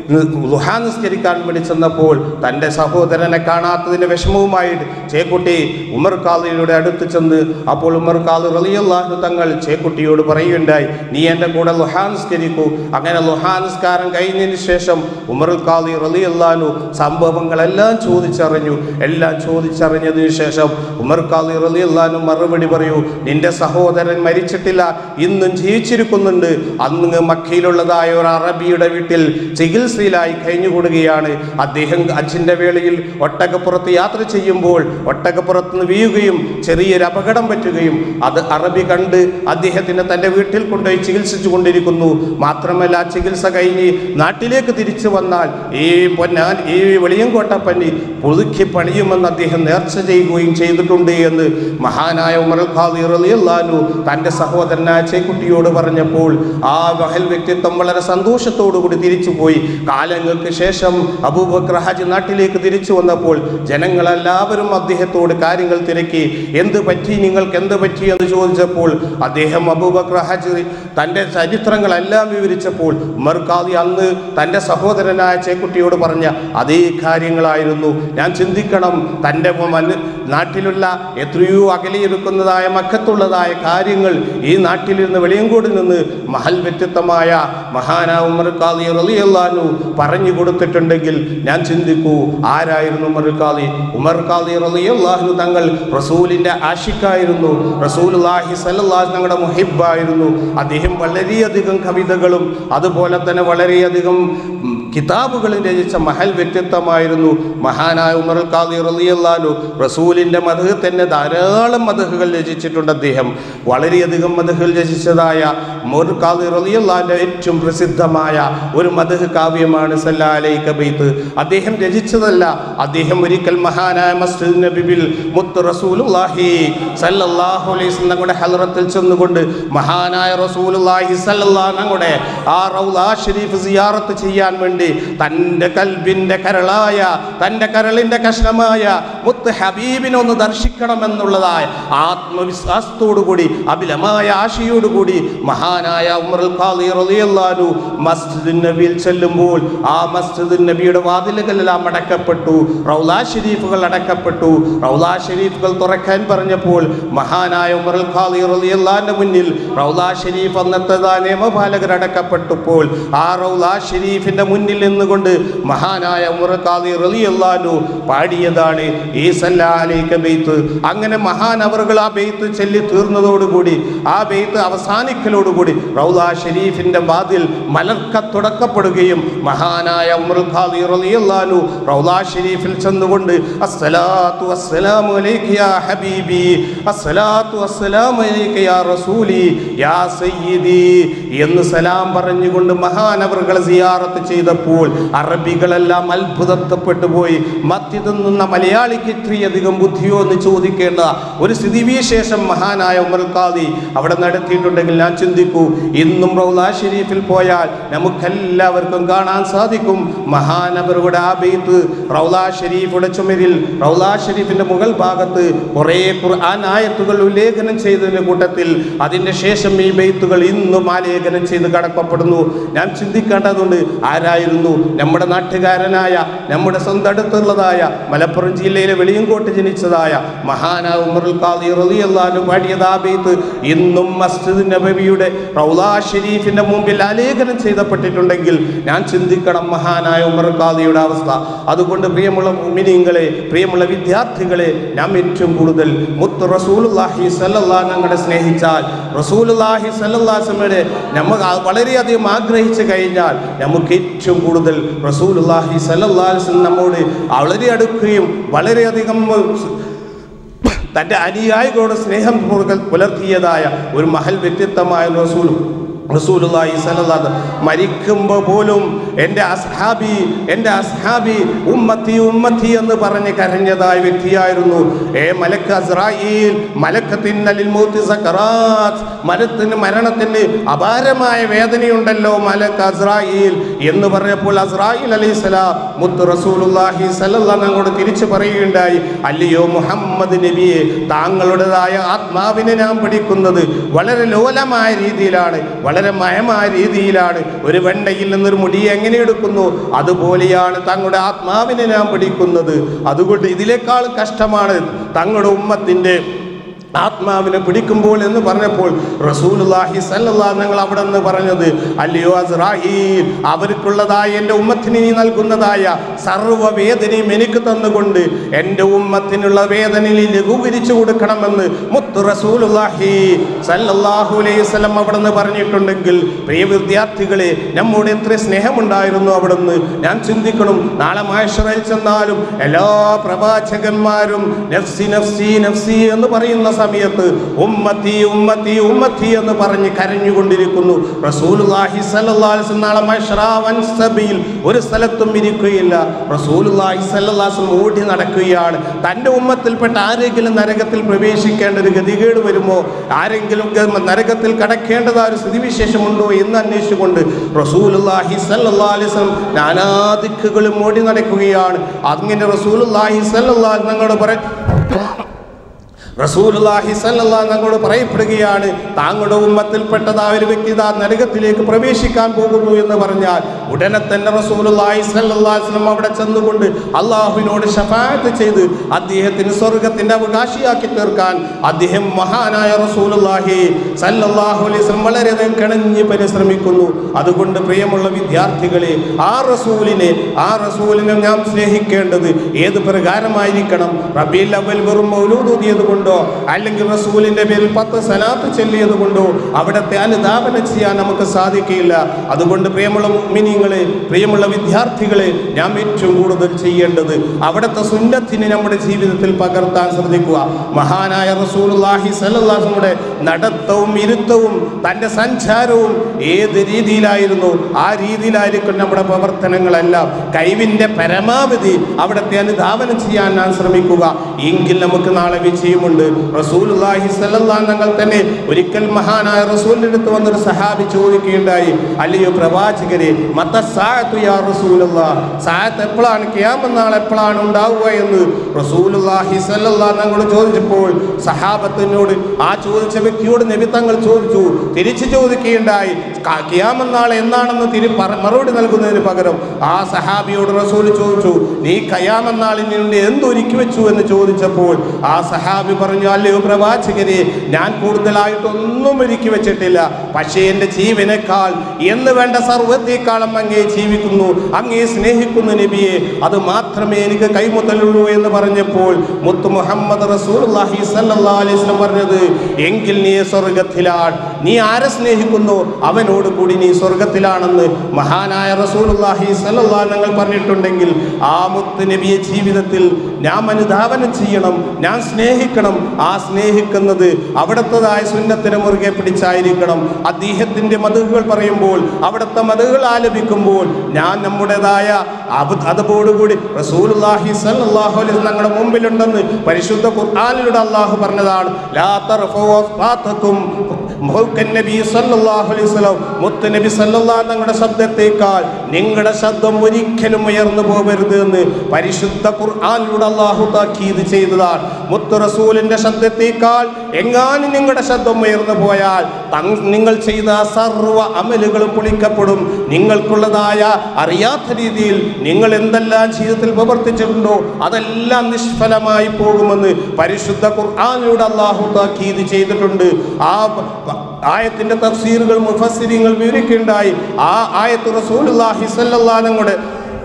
ലുഹാ നിസ്കരിക്കാൻ വേണ്ടി ചെന്നപ്പോൾ തൻ്റെ സഹോദരനെ കാണാത്തതിൻ്റെ വിഷമവുമായിട്ട് ചേക്കുട്ടി ഉമർ ഖാദിയുടെ അടുത്ത് ചെന്ന് അപ്പോൾ ഉമർ ഖാദി റളിയല്ലാഹു തങ്ങൾ ചേക്കുട്ടിയോട് പറയുകയുണ്ടായി നീ എൻ്റെ കൂടെ ലുഹാ നിസ്കരിക്കൂ അങ്ങനെ ലുഹാ നിസ്കാരം കഴിഞ്ഞതിന് ശേഷം ഉമർ ഖാദി റളിയല്ലാഹു സംഭവങ്ങളെല്ലാം ചോദിച്ചറിഞ്ഞു എല്ലാം ചോദിച്ചറിഞ്ഞതിന് ശേഷം ഉമർ ഖാദി റളിയല്ലാഹു മറുപടി പറയൂ നിന്റെ സഹോദരൻ മരിച്ചിട്ടില്ല ഇന്നും ജീവിച്ചിരിക്കുന്നുണ്ട് അന്ന് മക്കയിലുള്ളതായ ഒരു അറബിയുടെ വീട്ടിൽ ചികിത്സയിലായി കഴിഞ്ഞുകൂടുകയാണ് അദ്ദേഹം അച്ഛൻ്റെ വേളയിൽ ഒട്ടകപ്പുറത്ത് യാത്ര ചെയ്യുമ്പോൾ ഒട്ടകപ്പുറത്ത് നിന്ന് വീഴുകയും ചെറിയൊരു അപകടം പറ്റുകയും അത് അറബി കണ്ട് അദ്ദേഹത്തിനെ തൻ്റെ വീട്ടിൽ കൊണ്ടുപോയി ചികിത്സിച്ചു കൊണ്ടിരിക്കുന്നു മാത്രമല്ല ആ ചികിത്സ കഴിഞ്ഞ് നാട്ടിലേക്ക് തിരിച്ചു വന്നാൽ ഈ പൊന്നാൻ ഈ വെളിയങ്കോട്ടപ്പനി പുതുക്കി പണിയുമെന്ന് അദ്ദേഹം നേർച്ച ചെയ്യുകയും ചെയ്തിട്ടുണ്ട് എന്ന് മഹാനായ ഉമർ ഖാദി റളിയല്ലാഹു തൻ്റെ സഹോദരനായ ചേക്കുട്ടിയോട് പറഞ്ഞപ്പോൾ ആ മഹൽ വ്യക്തിത്വം വളരെ സന്തോഷത്തോടുകൂടി തിരിച്ചുപോയി കാലങ്ങൾക്ക് ശേഷം അബൂബക്കർ ഹാജി നാട്ടിലേക്ക് തിരിച്ചു വന്നപ്പോൾ ജനങ്ങളെല്ലാവരും അദ്ദേഹത്തോട് കാര്യങ്ങൾ തിരക്കി എന്ത് പറ്റി നിങ്ങൾക്ക് എന്ത് പറ്റി എന്ന് ചോദിച്ചപ്പോൾ അദ്ദേഹം അബൂബക്കർ ഹാജി തൻ്റെ ചരിത്രങ്ങളെല്ലാം വിവരിച്ചപ്പോൾ ഉമർ ഖാദി അന്ന് തൻ്റെ സഹോദരനായ ചേക്കുട്ടിയോട് പറഞ്ഞ അതേ കാര്യങ്ങളായിരുന്നു ഞാൻ ചിന്തിക്കണം തൻ്റെ മന- നാട്ടിലുള്ള എത്രയോ അകലെയിരിക്കുന്നതായ മക്കത്തുള്ളതായ കാര്യങ്ങൾ ഈ നാട്ടിലിരുന്ന് വെളിയങ്കോട് നിന്ന് മഹൽ വ്യക്തിത്വമായ മഹാനാ ഉമർ ഖാദി റളിയല്ലാഹു പറഞ്ഞു കൊടുത്തിട്ടുണ്ടെങ്കിൽ ഞാൻ ചിന്തിക്കൂ ആരായിരുന്നു ഉമർ ഖാദി ഉമർ ഖാദി റളിയല്ലാഹു തങ്ങൾ റസൂലിൻ്റെ ആഷിക്കായിരുന്നു റസൂലുള്ളാഹി സ്വല്ലല്ലാഹു തങ്ങളുടെ മുഹിബായിരുന്നു അദ്ദേഹം വളരെയധികം കവിതകളും അതുപോലെ തന്നെ വളരെയധികം ഉം, കിതാബുകളും രചിച്ച മഹൽ വ്യക്തിത്വമായിരുന്നു മഹാനായ ഉമർ ഖാദി റളിയല്ലാഹു റസൂലിൻ്റെ മധു തന്നെ ധാരാളം മധുഹുകൾ രചിച്ചിട്ടുണ്ട് അദ്ദേഹം വളരെയധികം മധുഹുകൾ രചിച്ചതായ ഉമർ ഖാദി റളിയല്ലാഹുവിൻ്റെ ഏറ്റവും പ്രസിദ്ധമായ ഒരു മധുഹ് കാവ്യമാണ് സല്ലാ അലൈക ബൈത്ത് അദ്ദേഹം രചിച്ചതല്ല അദ്ദേഹം ഒരിക്കൽ മഹാനായ മസ്ജിദ് നബിബിൽ മുത്ത് റസൂലുള്ളാഹി സല്ലല്ലാഹു അലൈഹി വസല്ലം തങ്ങളുടെ ഹൽറത്തിൽ ചെന്നുകൊണ്ട് മഹാനായ റസൂലുള്ളാഹി സല്ലല്ലാഹു തങ്ങളുടെ ആ റൗള ഷരീഫ് സിയാറത്ത് ചെയ്യാൻ വേണ്ടി തൻ്റെ കൽബിൻ്റെ കരളായ തൻ്റെ കരളിൻ്റെ കഷ്ണമായ മുത്ത് ഹബീബിനെ ഒന്ന് ദർശിക്കണമെന്നുള്ളതായ ആത്മവിശ്വാസത്തോടുകൂടി അഭിലമായ ആശയോടുകൂടി മഹാനായ ഉമർ ഖാദി റളിയല്ലാഹു മസ്ജിദ് നബിയിൽ ചെല്ലുമ്പോൾ ആ മസ്ജിദ് നബിയുടെ വാതിലുകളെല്ലാം അടക്കപ്പെട്ടു റൗലാ ഷരീഫുകൾ അടക്കപ്പെട്ടു റൗലാ ഷരീഫുകൾ തുറക്കാൻ പറഞ്ഞപ്പോൾ മഹാനായ ഉമർ ഖാദി റളിയല്ലാഹുവിന്റെ മുന്നിൽ റൗലാ ഷരീഫ് അന്നത്തെ നിയമപാലകർ അടക്കപ്പെട്ടപ്പോൾ ആ റൗലാ ഷരീഫിന്റെ മുന്നിൽ നിന്നുകൊണ്ട് മഹാനായ ഉമർ ഖാദി റളിയല്ലാഹു പാടിയതാണ് ഈ സല്ലാ അലൈക ബൈത്ത് അങ്ങനെ മഹാൻ അവറുകൾ ആ ബെയ്ത്ത് ചൊല്ലി തീർന്നതോടുകൂടി ആ ബെയ്ത്ത് അവസാനിക്കലോടുകൂടി റൗലാ ഷരീഫിന്റെ വാതിൽ മലർക്ക തുടക്കപ്പെടുകയും മഹാനായ ഉമർ ഖാദി റളിയല്ലാഹു റൗലാ ഷരീഫിൽ ചെന്നുകൊണ്ട് അസ്സലാത്തു വസ്സലാമു അലൈക യാ ഹബീബി അസ്സലാത്തു വസ്സലാമു അലൈക യാ റസൂലി യാ സയ്യിദി എന്ന് സലാം പറഞ്ഞുകൊണ്ട് മഹാനവറുകളെ സിയാറത്ത് ചെയ്തപ്പോൾ അറബികളെല്ലാം അത്ഭുതപ്പെട്ടു പോയി മത്തി തിന്നുന്ന മലയാളിക്ക് ഇത്രയധികം ബുദ്ധിയോ എന്ന് ചോദിക്കേണ്ട ഒരു സ്ഥിതിവിശേഷം മഹാനായ ഉമർ ഖാദി അവിടെ നടത്തിയിട്ടുണ്ടെങ്കിൽ ഞാൻ ചിന്തിക്കൂ ഇന്നും റൗലാ ഷരീഫിൽ പോയാൽ നമുക്കെല്ലാവർക്കും കാണാൻ സാധിക്കും മഹാനവരുടെ ആ ബെയ്ത്ത് റൗലാ ഷരീഫുടെ ചുമരിൽ റൗലാ ഷരീഫിന്റെ മുകൾ ഭാഗത്ത് കുറേ ഖുർആൻ ആയത്തുകൾ ഉല്ലേഖനം ചെയ്തതിന്റെ കൂട്ടത്തിൽ അതിന്റെ ശേഷം ഈ ബെയ്ത്തുകൾ ഇന്നും ആലേഖനം ചെയ്ത് കടക്കപ്പെടുന്നു ഞാൻ ചിന്തിക്കേണ്ടതുണ്ട് ആരായിരുന്നു ഉണ്ടായിരുന്നു നമ്മുടെ നാട്ടുകാരനായ നമ്മുടെ സ്വന്തം അടുത്തുള്ളതായ മലപ്പുറം ജില്ലയിലെ വെളിയങ്കോട്ട് ജനിച്ചതായ മഹാനായ ഉമറുൽ ഖാദി റളിയല്ലാഹു പാടിയത് ആ ബെയ്ത്ത് ഇന്നും മസ്ജിദ് നബവിയുടെ റൗലാ ഷരീഫിന്റെ മുമ്പിൽ ആലേഖനം ചെയ്തപ്പെട്ടിട്ടുണ്ടെങ്കിൽ ഞാൻ ചിന്തിക്കണം മഹാനായ ഉമർ ഖാദിയുടെ അവസ്ഥ അതുകൊണ്ട് പ്രിയമുള്ള മുഅ്മിനീങ്ങളെ പ്രിയമുള്ള വിദ്യാർത്ഥികളെ നാം ഏറ്റവും കൂടുതൽ മുത്ത് റസൂലുള്ളാഹി സ്വല്ലല്ലാഹു ഞങ്ങളെ സ്നേഹിച്ചാൽ റസൂലുള്ളാഹി സ്വല്ലല്ലാഹുവിനെ നമ്മൾ വളരെയധികം ആഗ്രഹിച്ചു കഴിഞ്ഞാൽ നമുക്ക് ഏറ്റവും കൂടുതൽ റസൂലുള്ളാഹി സ്വല്ലല്ലാഹു അലൈഹി വസല്ലം നമ്മോട് വളരെ അടുക്കുകയും വളരെയധികം തൻ്റെ അനുയായികളോട് സ്നേഹം പുലർ- പുലർത്തിയതായ ഒരു മഹൽ വ്യക്തിത്വമായ റസൂലും റസൂലുള്ളാഹി സ്വല്ലല്ലാഹു മരിക്കുമ്പോൾ പോലും എൻ്റെ അസ്ഹാബി എൻ്റെ അസ്ഹാബി ഉമ്മത്തി ഉമ്മത്തി എന്ന് പറഞ്ഞ് കരഞ്ഞതായ വ്യക്തിയായിരുന്നു ഏ മലക്ക് അസ്രായിൽ മലക്കത്തിന്നലിൽ മൂത്തി സക്കറാത്ത് മരത്തിന് മരണത്തിന് അപാരമായ വേദനയുണ്ടല്ലോ മലക്ക് അസ്രായിൽ എന്ന് പറഞ്ഞപ്പോൾ അസ്രായിൽ അലൈഹിസ്സലാം മുത്ത് റസൂലുള്ളാഹി സ്വല്ലല്ലാഹു അങ്ങോട്ട് തിരിച്ചു പറയുകയുണ്ടായി അല്ലയോ മുഹമ്മദ് നബിയെ താങ്കളുടേതായ ആത്മാവിനെ ഞാൻ പഠിക്കുന്നത് വളരെ ലോലമായ രീതിയിലാണ് വളരെ മയമായ രീതിയിലാണ് ഒരു വെണ്ടയിൽ നിന്നൊരു മുടി എങ്ങനെ എടുക്കുന്നു അതുപോലെയാണ് തങ്ങളുടെ ആത്മാവിനെ ഞാൻ പഠിക്കുന്നത് അതുകൊണ്ട് ഇതിനേക്കാൾ കഷ്ടമാണ് തങ്ങളുടെ ഉമ്മത്തിൻ്റെ ആത്മാവിനെ പിടിക്കുമ്പോൾ എന്ന് പറഞ്ഞപ്പോൾ റസൂലുള്ളാഹി സല്ലല്ലാഹു ഞങ്ങൾ അവിടെ നിന്ന് പറഞ്ഞത് അല്ലയോ അസ്രാഹീൽ അവർക്കുള്ളതായ എൻ്റെ ഉമ്മത്തിന് നീ നൽകുന്നതായ സർവ്വ വേദനയും എനിക്ക് തന്നുകൊണ്ട് എൻ്റെ ഉമ്മത്തിനുള്ള വേദന നീ ലഘൂകരിച്ചു കൊടുക്കണമെന്ന് മുത്ത് റസൂലുള്ളാഹി സല്ലല്ലാഹു അലൈഹി വസല്ലം അവിടെ നിന്ന് പറഞ്ഞിട്ടുണ്ടെങ്കിൽ പ്രിയ വിദ്യാർത്ഥികളെ നമ്മോട് എത്ര സ്നേഹമുണ്ടായിരുന്നു അവിടെ നിന്ന് ഞാൻ ചിന്തിക്കണം നാളെ മാഷറയിൽ ചെന്നാലും എല്ലാ പ്രവാചകന്മാരും നഫ്സി നഫ്സി നഫ്സി എന്ന് പറയുന്ന സമയത്ത് ഉമ്മത്തി ഉമ്മത്തി ഉമ്മത്തി എന്ന് പറഞ്ഞ് കരഞ്ഞുകൊണ്ടിരിക്കുന്നു റസൂലുള്ളാഹി സ്വല്ലല്ലാഹു അലൈഹി വസല്ലം നാളെ മഹ്ശറാ വൻസബിയിൽ ഒരു സ്ഥലത്തും ഇരിക്കുകയില്ല റസൂലുള്ളാഹി സ്വല്ലല്ലാഹു അലൈഹി വസല്ലം ഓടി നടക്കുകയാണ് തൻ്റെ ഉമ്മത്തിൽപ്പെട്ട ആരെങ്കിലും നരകത്തിൽ പ്രവേശിക്കേണ്ട ഒരു ഗതികേട് വരുമോ ആരെങ്കിലും ഗ- നരകത്തിൽ കടക്കേണ്ടതായ ഒരു സ്ഥിതിവിശേഷമുണ്ടോ എന്ന് അന്വേഷിച്ചുകൊണ്ട് റസൂലുള്ളാഹി സ്വല്ലല്ലാഹു അലൈഹി വസല്ലം നാനാ ദിക്കുകളും ഓടി നടക്കുകയാണ് അങ്ങനെ റസൂലുള്ളാഹി സ്വല്ലല്ലാഹു അലൈഹി ഞങ്ങളോട് പറ റസൂലുള്ളാഹി സ്വല്ലല്ലാഹു ഞങ്ങളോട് പറയപ്പെടുകയാണ് താങ്കളുടെ ഉമ്മത്തിൽപ്പെട്ടതായ ഒരു വ്യക്തി താ നരകത്തിലേക്ക് പ്രവേശിക്കാൻ പോകുന്നു എന്ന് പറഞ്ഞാൽ ഉടനെ തന്നെ റസൂലുള്ളാഹി സ്വല്ലല്ലാഹു അലൈഹി വസല്ലം അവിടെ ചെന്നുകൊണ്ട് അള്ളാഹുവിനോട് ഷഫാഅത്ത് ചെയ്ത് അദ്ദേഹത്തിന് സ്വർഗത്തിന്റെ അവകാശിയാക്കി തീർക്കാൻ അദ്ദേഹം മഹാനായ റസൂലുള്ളാഹി സ്വല്ലല്ലാഹു അലൈഹി വസല്ലം വളരെയധികം കിണഞ്ഞ് പരിശ്രമിക്കുന്നു അതുകൊണ്ട് പ്രിയമുള്ള വിദ്യാർത്ഥികളെ ആ റസൂലിനെ ആ റസൂലിനെ നാം സ്നേഹിക്കേണ്ടത് ഏത് പ്രകാരമായിരിക്കണം റബീൽ അവൽ വെറും മൗലൂദ് ഓതിയത് കൊണ്ടോ അല്ലെങ്കിൽ റസൂലിന്റെ പേരിൽ പത്ത് സലാത്ത് ചൊല്ലിയത് കൊണ്ടോ അവിടത്തെ അനുധാപനം ചെയ്യാൻ നമുക്ക് സാധിക്കില്ല അതുകൊണ്ട് പ്രിയമുള്ള മിനിങ്ങളെ പ്രിയമുള്ള വിദ്യാർത്ഥികളെ നാം ഏറ്റവും കൂടുതൽ ചെയ്യേണ്ടത് അവിടുത്തെ സുന്നത്തിനെ നമ്മുടെ ജീവിതത്തിൽ പകർത്താൻ ശ്രദ്ധിക്കുക മഹാനായ റസൂലുള്ളാഹി സ്വല്ലല്ലാഹുയുടെ നടത്തവും ഇരുത്തവും തൻ്റെ സഞ്ചാരവും ഏത് രീതിയിലായിരുന്നു ആ രീതിയിലായിരിക്കും നമ്മുടെ പ്രവർത്തനങ്ങളെല്ലാം കഴിവിൻ്റെ പരമാവധി അവിടുത്തെ അനുധാവനം ചെയ്യാൻ ഞാൻ ശ്രമിക്കുക എങ്കിൽ നമുക്ക് നാളെ വിജയമുണ്ട് റസൂലുള്ളാഹി സ്വല്ലല്ലാഹു ഞങ്ങൾ തന്നെ ഒരിക്കൽ മഹാനായ റസൂലിന്റെ അടുത്ത് വന്നൊരു സഹാബി ചോദിക്കുകയുണ്ടായി അല്ലയോ പ്രവാചകരെ മത്ത സായത്തു യാ റസൂലുള്ളാഹ് സായത്ത് എപ്പോഴാണ് കിയാമത്ത് നാൾ എപ്പോഴാണ് ഉണ്ടാവുക എന്ന് റസൂലുള്ളാഹി സ്വല്ലല്ലാഹു ഞങ്ങൾ ചോദിച്ചപ്പോൾ സഹാബത്തിനോട് ആ ചോദിച്ച വ്യക്തിയോട് നബി തങ്ങൾ ചോദിച്ചു തിരിച്ചു ചോദിക്കുകയുണ്ടായി ക- കിയാമത്ത് നാൾ എന്നാണെന്ന് തിരി പറ- മറുപടി നൽകുന്നതിന് പകരം ആ സഹാബിയോട് റസൂൽ ചോദിച്ചു നീ കയാമത്ത് നാളിന് വേണ്ടി എന്തൊരുക്കി വെച്ചു എന്ന് ചോദിച്ചപ്പോൾ ആ സഹാബി പറഞ്ഞു അല്ലയോ പ്രവാചകരെ ഞാൻ കൂടുതലായിട്ടൊന്നും ഒരുക്കി വെച്ചിട്ടില്ല പക്ഷേ എൻ്റെ ജീവനേക്കാൾ എന്ന് വേണ്ട സർവ്വത്തെക്കാളും അങ്ങേ ജീവിക്കുന്നു അങ്ങേ സ്നേഹിക്കുന്നു നബിയെ അത് മാത്രമേ എനിക്ക് കൈമുത്തലുള്ളൂ എന്ന് പറഞ്ഞപ്പോൾ മുത്ത് മുഹമ്മദ് റസൂലുള്ളാഹി സല്ലല്ലാഹു അലൈഹി വസല്ലം പറഞ്ഞത് എങ്കിൽ നീ സ്വർഗത്തിലാണ് നീ ആരെ സ്നേഹിക്കുന്നു അവനോട് കൂടി നീ സ്വർഗത്തിലാണെന്ന് മഹാനായ റസൂലുള്ളാഹി സല്ലല്ലാഹു ഞങ്ങൾ പറഞ്ഞിട്ടുണ്ടെങ്കിൽ ആ മുത്ത് നബിയെ ജീവിതത്തിൽ ഞാൻ അനുധാവനം ചെയ്യണം ഞാൻ സ്നേഹിക്കണം ആ സ്നേഹിക്കുന്നത് അവിടത്തതായ സുന്നത്തിനെ മുറുകെ പിടിച്ചായിരിക്കണം അദ്ദേഹത്തിൻ്റെ മതകുകൾ പറയുമ്പോൾ അവിടുത്തെ മതകുകൾ ആലപിക്കുമ്പോൾ ഞാൻ നമ്മുടേതായ അബ് അതോടുകൂടി റസൂലുള്ളാഹി സല്ലല്ലാഹു അലൈഹി വസല്ലം ഞങ്ങളുടെ മുമ്പിലുണ്ടെന്ന് പരിശുദ്ധ ഖുർആനിലൂടെ അള്ളാഹു പറഞ്ഞതാണ് ലാ തർഫഉ അസ്വാത്തക്കും മുഹക്കൻ നബി സല്ലല്ലാഹു അലൈഹി വസല്ലം മുത്ത് നബി സല്ലല്ലാഹു തങ്ങളുടെ ശബ്ദത്തേക്കാൾ നിങ്ങളുടെ ശബ്ദം ഒരിക്കലും ഉയർന്നു പോകരുത് എന്ന് പരിശുദ്ധ ഖുർആനിലൂടെ അള്ളാഹു താക്കീത് ചെയ്തതാണ് മുത്ത് റസൂലിന്റെ ശബ്ദത്തേക്കാൾ എങ്ങാനും നിങ്ങളുടെ ശബ്ദം ഉയർന്നു പോയാൽ തങ്- നിങ്ങൾ ചെയ്ത സർവ്വ അമലുകളും പൊളിക്കപ്പെടും നിങ്ങൾക്കുള്ളതായ അറിയാത്ത രീതിയിൽ നിങ്ങൾ എന്തെല്ലാം ജീവിതത്തിൽ പ്രവർത്തിച്ചിട്ടുണ്ടോ അതെല്ലാം നിഷ്ഫലമായി പോകുമെന്ന് പരിശുദ്ധ ഖുർആനിലൂടെ അള്ളാഹു താക്കീത് ചെയ്തിട്ടുണ്ട് ആ പ- ആയത്തിന്റെ തഫ്സീറുകൾ മുഫസ്സിരിങ്ങൾ വിവരിക്കുകയുണ്ടായി ആ ആയത്ത് റസൂലുള്ളാഹി സ്വല്ലല്ലാഹു അലൈഹി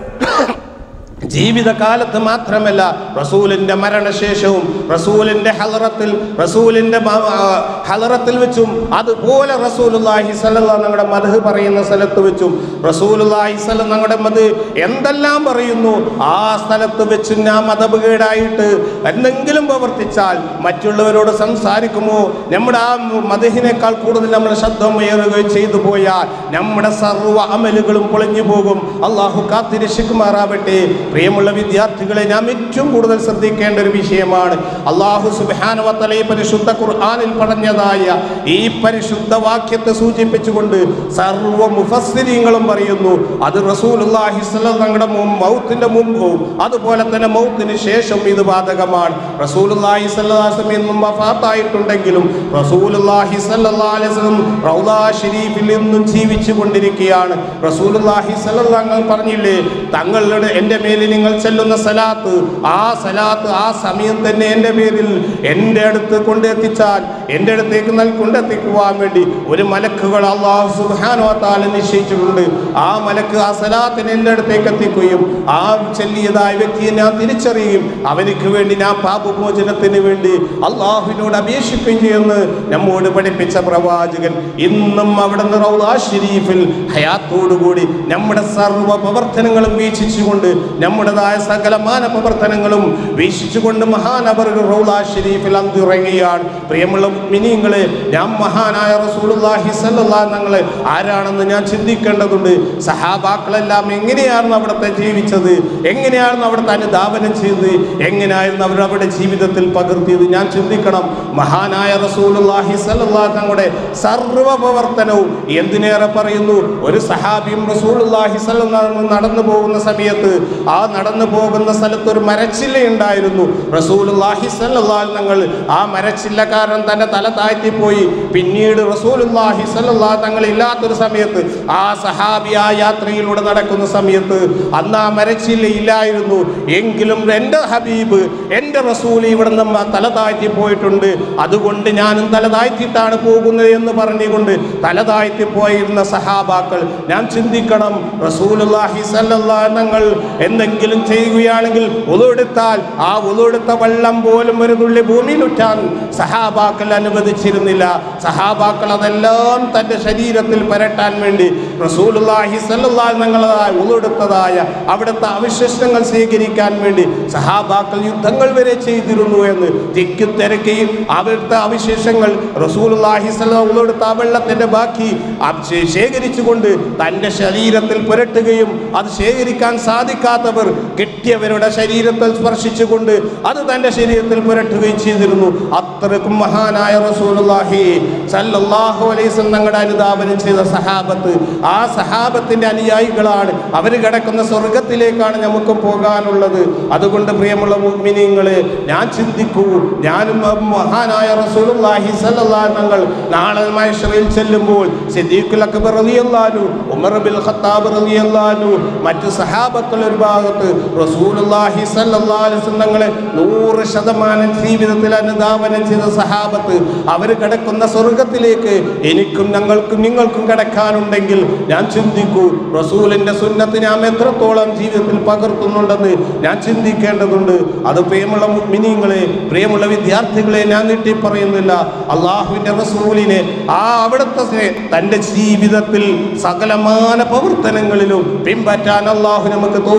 ജീവിതകാലത്ത് മാത്രമല്ല റസൂലിന്റെ മരണശേഷവും റസൂലിന്റെ ഹലറത്തിൽ റസൂലിന്റെ മ- ആ, ഹലറത്തിൽ വെച്ചും അതുപോലെ റസൂലുള്ളാഹി സ്വല്ലല്ലാഹു ഞങ്ങളുടെ മധു പറയുന്ന സ്ഥലത്ത് വെച്ചും റസൂലുള്ളാഹി സ്വല്ലം ഞങ്ങളുടെ മത് എന്തെല്ലാം പറയുന്നു ആ സ്ഥലത്ത് വെച്ച് ഞാൻ മതപകേടായിട്ട് എന്തെങ്കിലും പ്രവർത്തിച്ചാൽ മറ്റുള്ളവരോട് സംസാരിക്കുമോ നമ്മുടെ ആ മതഹിനേക്കാൾ കൂടുതൽ നമ്മുടെ ശബ്ദം ഉയരുകയും ചെയ്തു പോയാൽ നമ്മുടെ സർവ്വ അമലുകളും പൊളിഞ്ഞു പോകും അള്ളാഹു കാത്തിരക്ഷിക്കുമാറാവട്ടെ പ്രിയമുള്ള വിദ്യാർത്ഥികളെ നാം ഏറ്റവും കൂടുതൽ ശ്രദ്ധിക്കേണ്ട ഒരു വിഷയമാണ് അള്ളാഹു സുബാനുവത്തല ഈ പരിശുദ്ധ ഖുർആാനിൽ പറഞ്ഞതായ ഈ പരിശുദ്ധ വാക്യത്തെ സൂചിപ്പിച്ചുകൊണ്ട് സർവ്വ മുഫസ്സിരിങ്ങളും പറയുന്നു അത് റസൂലുള്ളാഹി സ്വല്ലല്ലാഹു തങ്ങളുടെ മൗത്തിന്റെ മുമ്പും അതുപോലെ തന്നെ മൗത്തിന് ശേഷം ഇത് ബാധകമാണ് റസൂലുള്ളാഹി സ്വല്ലല്ലാഹു അലൈഹി വസല്ലം എന്നും വഫാത്തായിട്ടുണ്ടെങ്കിലും റസൂലുള്ളാഹി സ്വല്ലല്ലാഹു അലൈഹി വസല്ലം റൗദാ ഷരീഫിൽ ഇന്നും ജീവിച്ചു കൊണ്ടിരിക്കുകയാണ് റസൂലുള്ളാഹി സ്വല്ലല്ലാഹു അലൈഹി വസല്ലം പറഞ്ഞില്ലേ തങ്ങളുടെ എൻ്റെ മേലിൽ നിങ്ങൾ ചെല്ലുന്ന സലാത്ത് ആ സലാത്ത് ആ സമയം തന്നെ എൻ്റെ പേരിൽ എൻ്റെ അടുത്ത് കൊണ്ടെത്തിച്ചാൽ എൻ്റെ അടുത്തേക്ക് നൽ കൊണ്ടെത്തിക്കുവാൻ വേണ്ടി ഒരു മലക്കുകൾ അള്ളാഹു സുബ്ഹാനഹു വ തആല നിശ്ചയിച്ചിട്ടുണ്ട് ആ മലക്ക് ആ സലാത്തിനെ എൻ്റെ അടുത്തേക്ക് എത്തിക്കുകയും ആ ചെല്ലിയതായ വ്യക്തിയെ ഞാൻ തിരിച്ചറിയുകയും അവനിക്ക് വേണ്ടി ഞാൻ പാപമോചനത്തിന് വേണ്ടി അള്ളാഹുവിനോട് അപേക്ഷിക്കുകയും ചെയ്യുമെന്ന് നമ്മോട് പഠിപ്പിച്ച പ്രവാചകൻ ഇന്നും അവിടെ നിന്ന് റൗദാ ഷരീഫിൽ ഹയാത്തോടുകൂടി നമ്മുടെ സർവ്വ പ്രവർത്തനങ്ങളും വീക്ഷിച്ചുകൊണ്ട് നമ്മുടേതായ സകലമാന പ്രവർത്തനങ്ങളും വീക്ഷിച്ചുകൊണ്ട് മഹാനവർ റൗദാ ഷരീഫിൽ അന്തിറങ്ങിയാണ് പ്രിയമുള്ള മിനിങ്ങളെ ഞാൻ മഹാനായ റസൂലുള്ളാഹി സ്വല്ലല്ലാഹു ഞങ്ങളെ ആരാണെന്ന് ഞാൻ ചിന്തിക്കേണ്ടതുണ്ട് സഹാബാക്കളെല്ലാം എങ്ങനെയായിരുന്നു അവിടുത്തെ ജീവിച്ചത് എങ്ങനെയായിരുന്നു അവിടുത്തെ അനുധാവനം ചെയ്തത് എങ്ങനെയായിരുന്നു അവർ അവരുടെ ജീവിതത്തിൽ പകർത്തിയത് ഞാൻ ചിന്തിക്കണം മഹാനായ റസൂലുള്ളാഹി സ്വല്ലല്ലാഹു തങ്ങളുടെ സർവ്വ പ്രവർത്തനവും എന്തിനേറെ പറയുന്നു ഒരു സഹാബിയും റസൂലുള്ളാഹി സ്വല്ലല്ലാഹു അലൈഹി നടന്നു പോകുന്ന സമയത്ത് ആ നടന്നു പോകുന്ന സ്ഥലത്ത് ഒരു മരച്ചില്ല ഉണ്ടായിരുന്നു റസൂലുള്ളാഹി സ്വല്ലല്ലാഹു അലൈഹി തങ്ങൾ ആ മരച്ചില്ലക്കാരൻ തന്റെ തല താഴ്ത്തിപ്പോയി പിന്നീട് റസൂലുള്ളാഹി സ്വല്ലല്ലാഹു തങ്ങൾ ഇല്ലാത്തൊരു സമയത്ത് ആ സഹാബി ആ യാത്രയിലൂടെ നടക്കുന്ന സമയത്ത് അന്ന് ആ മരച്ചില്ല ഇല്ലായിരുന്നു എങ്കിലും എൻ്റെ ഹബീബ് എൻ്റെ റസൂൽ ഇവിടെ നിന്ന് തല താഴ്ത്തി പോയിട്ടുണ്ട് അതുകൊണ്ട് ഞാനും തല താഴ്ത്തിയിട്ടാണ് പോകുന്നത് എന്ന് പറഞ്ഞുകൊണ്ട് തല താഴ്ത്തി പോയിരുന്ന സഹാബാക്കൾ ഞാൻ ചിന്തിക്കണം റസൂലുള്ളാഹി സ്വല്ലല്ലാഹു തങ്ങൾ എന്തെങ്കിലും ചെയ്യുകയാണെങ്കിൽ ഉളുവെടുത്താൽ ആ ഉളുവെടുത്ത വെള്ളം പോലും ഒരു തുള്ളി ഭൂമിയിലുറ്റാൻ സഹാബാക്കൾ അനുവദിച്ചിരുന്നില്ല സഹാബാക്കൾ അതെല്ലാം തൻ്റെ ശരീരത്തിൽ പരട്ടാൻ വേണ്ടി റസൂലുള്ളാഹി സ്വല്ലല്ലാഹു തങ്ങളായ ഉളുവെടുത്തതായ അവിടുത്തെ അവശിഷ്ടങ്ങൾ സ്വീകരിക്കാൻ വേണ്ടി സഹാബാക്കൾ യുദ്ധങ്ങൾ വരെ ചെയ്തിരുന്നു എന്ന് തിക്കി തിരക്കുകയും അവിടുത്തെ അവശേഷങ്ങൾ റസൂലുള്ളാഹി സ്വല്ലല്ലാഹു ഉളുവെടുത്ത ആ വെള്ളത്തിൻ്റെ ബാക്കി അത് ശേ- ശേഖരിച്ചുകൊണ്ട് തൻ്റെ ശരീരത്തിൽ പുരട്ടുകയും അത് ശേഖരിക്കാൻ സാധിക്കാത്തവർ കിട്ടിയവരുടെ ശരീരത്തിൽ സ്പർശിച്ചുകൊണ്ട് അത് തൻ്റെ ശരീരത്തിൽ പുരട്ടുകയും ചെയ്തിരുന്നു അത്രക്കും മഹാനായ റസൂലുള്ളാഹി സല്ലല്ലാഹു അലൈഹി വസല്ലം തങ്ങളുടെ അനുധാപനം ചെയ്ത സഹാബത്ത് ആ സഹാബത്തിന്റെ അനുയായികളാണ് അവർ കിടക്കുന്ന സ്വർഗത്തിലേക്കാണ് നമുക്ക് പോകാനുള്ളത് അതുകൊണ്ട് പ്രിയമുള്ള മുഅ്മിനീങ്ങളെ ഞാൻ ചിന്തിക്കൂ ഞാനും ആ മഹാനായ റസൂലുള്ളാഹി സല്ലല്ലാഹു അലൈഹി തങ്ങൾ നാളെ മഹ്ശറിൽ ചെല്ലുമ്പോൾ സിദ്ദീഖുൽ അക്ബർ റളിയല്ലാഹു ഉമർ ബിൻ ഖത്താബ് റളിയല്ലാഹു മറ്റു സഹാബക്കൾ ഒരു ഭാഗത്ത് റസൂലുള്ളാഹി സല്ലല്ലാഹു അലൈഹി വസല്ലം തങ്ങളെ നൂറ് ശതമാനം ജീവിതത്തിൽ അനുധാവനം ചെയ്ത സഹാബത്ത് അവർ കിടക്കുന്ന സ്വർഗത്തിലേക്ക് എനിക്കും ഞങ്ങൾക്കും നിങ്ങൾക്കും കിടക്കാനുണ്ടെങ്കിൽ ഞാൻ ചിന്തിക്കൂ റസൂലിന്റെ സുന്നത്ത് നാം എത്രത്തോളം ജീവിതത്തിൽ പകർത്തുന്നുണ്ടെന്ന് ഞാൻ ചിന്തിക്കേണ്ടതുണ്ട് അത് പ്രിയമുള്ള മിനിങ്ങളെ പ്രിയമുള്ള വിദ്യാർത്ഥികളെ ഞാൻ നീട്ടി പറയുന്നില്ല അള്ളാഹുവിന്റെ റസൂലിനെ ആ അവിടുത്തെ സ്നേ- തൻ്റെ ജീവിതത്തിൽ സകലമാന പ്രവർത്തനങ്ങളിലും പിൻപറ്റാൻ അള്ളാഹു നമുക്ക് തോഫീക്ക് നൽകി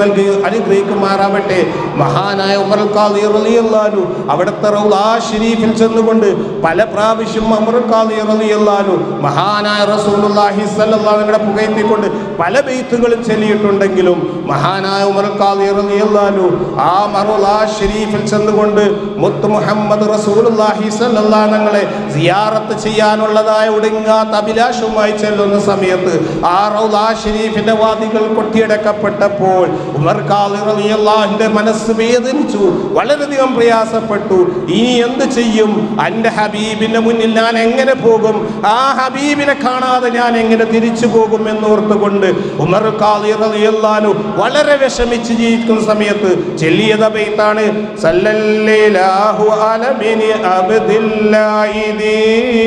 നൽകി അനുഗ്രഹിക്കുമാറാവട്ടെ മഹാനായ ഉമർ ഖാദി റളിയല്ലാഹു അവിടുത്തെ റൗലാ ഷരീഫിൽ ചെന്നുകൊണ്ട് പല പ്രാവശ്യം ഉമർ ഖാദി റളിയല്ലാഹു മഹാനായ റസൂലുള്ളാഹി സ്വല്ലല്ലാഹു അലൈഹി പുകയത്തിക്കൊണ്ട് പല ബെയ്ത്തുകളും ചൊല്ലിയിട്ടുണ്ടെങ്കിലും മഹാനായ ഉമർ ഖാദി റളിയല്ലാഹു ആ മറുലാ ഷരീഫിൽ ചെന്നുകൊണ്ട് മുത്ത് മുഹമ്മദ് റസൂലുള്ളാഹി സ്വല്ലല്ലാഹു ഞങ്ങളെ സിയാറത്ത് ചെയ്യാനുള്ളതായ ഒടുങ്ങാത്ത അഭിലാഷവുമായി ചെല്ലുന്ന സമയത്ത് ആ റൗലാ ഷരീഫിന്റെ വാദികൾ കൊട്ടിയടക്കപ്പെട്ടപ്പോൾ ഉമർ ഖാദി റളിയല്ലാഹുവിന്റെ മനസ്സ് വേദനിച്ചു വളരെയധികം പ്രയാസപ്പെട്ടു ഇനി എന്ത് ചെയ്യും എൻ്റെ ഹബീബിന്റെ മുന്നിൽ ഞാൻ എങ്ങനെ പോകും ആ ഹബീബിനെ കാണാതെ ഞാൻ എങ്ങനെ തിരിച്ചു പോകും എന്നോർത്തുകൊണ്ട് ഉമർ ഖാദി റളിയല്ലാഹു വളരെ വിഷമിച്ച് ജീവിക്കുന്ന സമയത്ത് ചെല്ലിയത് ബൈത്താണ് സല്ലല്ലാഹു അലമിനി അബ്ദില്ലാഹിദി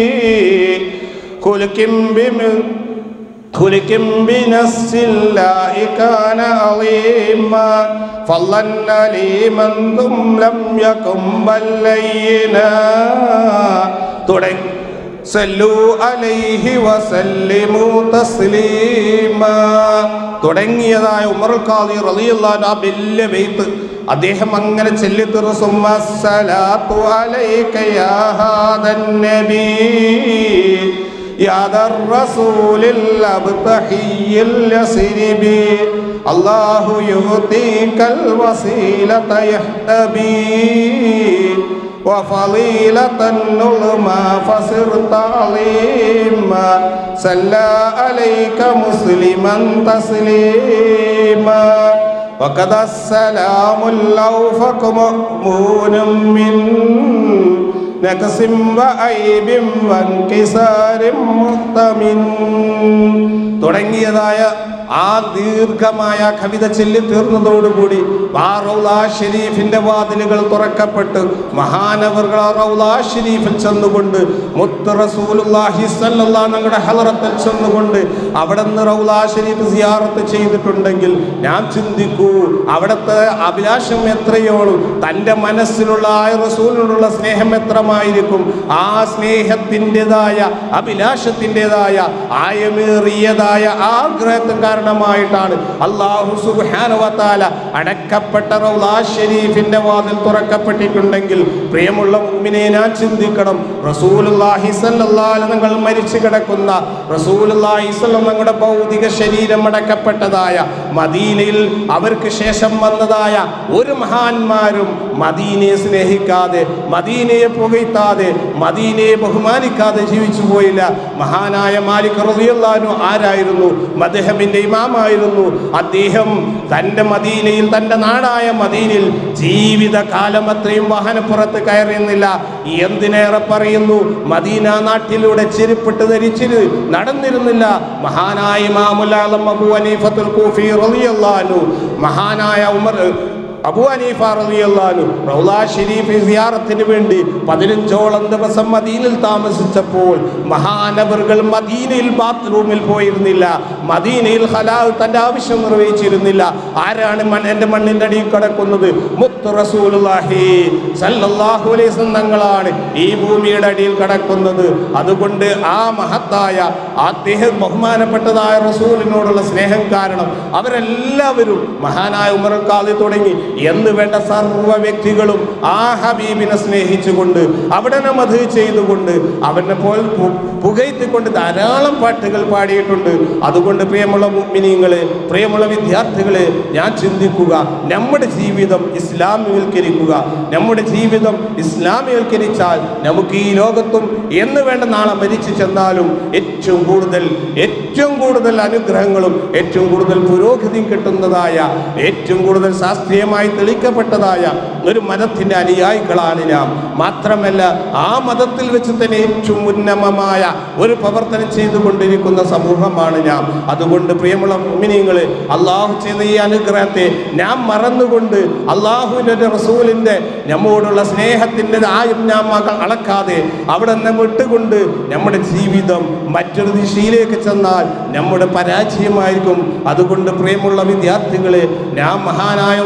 കുൽകിം ബിമിൻ خلق بنفس الله كان عظيما فضلا لمن ثم لم يكن بل لينا തുടങ്ങി സല്ലു അലൈഹി വസല്ലിമു തസ്ലീമ തുടങ്ങിയതായ ഉമർ ഖാദി റളിയല്ലാഹു ആ വലിയ ബെയ്ത്ത് അദ്ദേഹം അങ്ങനെ ചെല്ലിത്തുറ സുമ്മസ്സലാത്തു അലൈക യാ ഹാദൻ നബീ يا ذا الرسول الأبتحي اليسرب الله يعطيك الوسيلة يحتبي وفضيلة النظمى فصرت عظيما صلى عليك مسلما تسليما وقد السلام الأوفق مأمون من نقص وعيب وانكسار محتمن തുടങ്ങിയതായ ആ ദീർഘമായ കവിത ചൊല്ലി തീർന്നതോടുകൂടി ആ റൗലാ ഷരീഫിന്റെ വാതിലുകൾ തുറക്കപ്പെട്ട് മഹാനവർകൾ ആ റൗലാ ഷരീഫിൽ ചെന്നുകൊണ്ട് മുത്ത് റസൂലുള്ളാഹി സ്വല്ലല്ലാഹു ഞങ്ങളുടെ ഹലറത്തിൽ ചെന്നുകൊണ്ട് അവിടെ നിന്ന് റൗലാ ഷരീഫ് സിയാറത്ത് ചെയ്തിട്ടുണ്ടെങ്കിൽ ഞാൻ ചിന്തിക്കൂ അവിടുത്തെ അഭിലാഷം എത്രയോളം തൻ്റെ മനസ്സിലുള്ള ആ റസൂലിനോടുള്ള സ്നേഹം എത്രമായിരിക്കും ആ സ്നേഹത്തിൻ്റെതായ അഭിലാഷത്തിൻ്റെതായ ആയമേറിയതായ ആഗ്രഹത്തിന് കാരണമായിട്ടാണ് അള്ളാഹു സുബ്ഹാനഹുവതആല അടക്കപ്പെട്ട റൗലാ ഷരീഫിന്റെ വാതിൽ തുറക്കപ്പെട്ടിട്ടുണ്ടെങ്കിൽ പ്രിയമുള്ള മുഅ്മിനെ ഞാൻ ചിന്തിക്കണം റസൂലുള്ളാഹി സ്വല്ലല്ലാഹു അലൈഹി നിങ്ങൾ മരിച്ചു കിടക്കുന്ന റസൂലുള്ളാഹി സ്വല്ലം ഞങ്ങളുടെ ഭൗതിക ശരീരം അടക്കപ്പെട്ടതായ മദീനയിൽ അവർക്ക് ശേഷം വന്നതായ ഒരു മഹാന്മാരും മദീനയെ സ്നേഹിക്കാതെ മദീനയെ പുകയ്ത്താതെ മദീനയെ ബഹുമാനിക്കാതെ ജീവിച്ചു പോയില്ല മഹാനായ മാലിക് റളിയല്ലാഹു ആരായിരുന്നു മദ്ഹബിന്റെ ഇമാമായിരുന്നു അദ്ദേഹം തൻ്റെ മദീനയിൽ തൻ്റെ നാടായ മദീനിൽ ജീവിതകാലം അത്രയും വാഹനപ്പുറത്ത് കയറിയുന്നില്ല എന്തിനേറെ പറയുന്നു മദീന നാട്ടിലൂടെ ചെരുപ്പിട്ട് ധരിച്ചിട്ട് നടന്നിരുന്നില്ല മഹാനായ ഇമാമുൽ ആലം അബൂ ഹനീഫത്തുൽ കൂഫി റളിയല്ലാഹു മഹാനായ ഉമർ അബു ഹനീഫ റളിയല്ലാഹു റൗലാ ഷരീഫ് സിയാറത്തിന് വേണ്ടി പതിനഞ്ചോളം ദിവസം മദീനിൽ താമസിച്ചപ്പോൾ മഹാനവറുകൾ മദീനയിൽ ബാത്റൂമിൽ പോയിരുന്നില്ല മദീനയിൽ ഹലാൽ തൻ്റെ ആവശ്യം നിർവഹിച്ചിരുന്നില്ല ആരാണ് മൺ എൻ്റെ മണ്ണിൻ്റെ അടിയിൽ കിടക്കുന്നത് മുത്ത് റസൂലുള്ളാഹി സല്ലല്ലാഹു അലൈഹി വസല്ലം തങ്ങളാണ് ഈ ഭൂമിയുടെ അടിയിൽ കിടക്കുന്നത് അതുകൊണ്ട് ആ മഹത്തായ അദ്ദേഹം ബഹുമാനപ്പെട്ടതായ റസൂലിനോടുള്ള സ്നേഹം കാരണം അവരെല്ലാവരും മഹാനായ ഉമർ ഖാദി തുടങ്ങി എന്ന് വേണ്ട സർവ്വ വ്യക്തികളും ആ ഹബീബിനെ സ്നേഹിച്ചുകൊണ്ട് അവിടെ മധു ചെയ്തുകൊണ്ട് അവനെ പോൽ പു- പുകഴ്ത്തിക്കൊണ്ട് ധാരാളം പാട്ടുകൾ പാടിയിട്ടുണ്ട് അതുകൊണ്ട് പ്രിയമുള്ള മുഅ്മിനീങ്ങളെ പ്രിയമുള്ള വിദ്യാർത്ഥികളെ ഞാൻ ചിന്തിക്കുക നമ്മുടെ ജീവിതം ഇസ്ലാമിവൽക്കരിക്കുക നമ്മുടെ ജീവിതം ഇസ്ലാമിവൽക്കരിച്ചാൽ നമുക്ക് ഈ ലോകത്തും എന്ന് വേണ്ട നാളെ മരിച്ചു ചെന്നാലും ഏറ്റവും കൂടുതൽ ഏറ്റവും കൂടുതൽ അനുഗ്രഹങ്ങളും ഏറ്റവും കൂടുതൽ പുരോഗതിയും കിട്ടുന്നതായ ഏറ്റവും കൂടുതൽ ശാസ്ത്രീയമായി തെളിക്കപ്പെട്ടതായ ഒരു മതത്തിൻ്റെ അനുയായികളാണ് നാം മാത്രമല്ല ആ മതത്തിൽ വെച്ച് തന്നെ ഏറ്റവും ഉന്നമമായ ഒരു പ്രവർത്തനം ചെയ്തുകൊണ്ടിരിക്കുന്ന സമൂഹമാണ് നാം അതുകൊണ്ട് പ്രിയമുള്ള മുമിനിങ്ങളെ അള്ളാഹു ചെയ്ത ഈ അനുഗ്രഹത്തെ നാം മറന്നുകൊണ്ട് അള്ളാഹുവിൻ്റെ റസൂലിൻ്റെ നമ്മോടുള്ള സ്നേഹത്തിൻ്റെ ആയും നാം അക- അളക്കാതെ അവിടെ നിന്ന് വിട്ടുകൊണ്ട് നമ്മുടെ ജീവിതം മറ്റൊരു ദിശയിലേക്ക് ചെന്നാൽ നമ്മുടെ പരാജയമായിരിക്കും അതുകൊണ്ട് പ്രിയമുള്ള വിദ്യാർത്ഥികളെ നാം മഹാനായ ഉമർ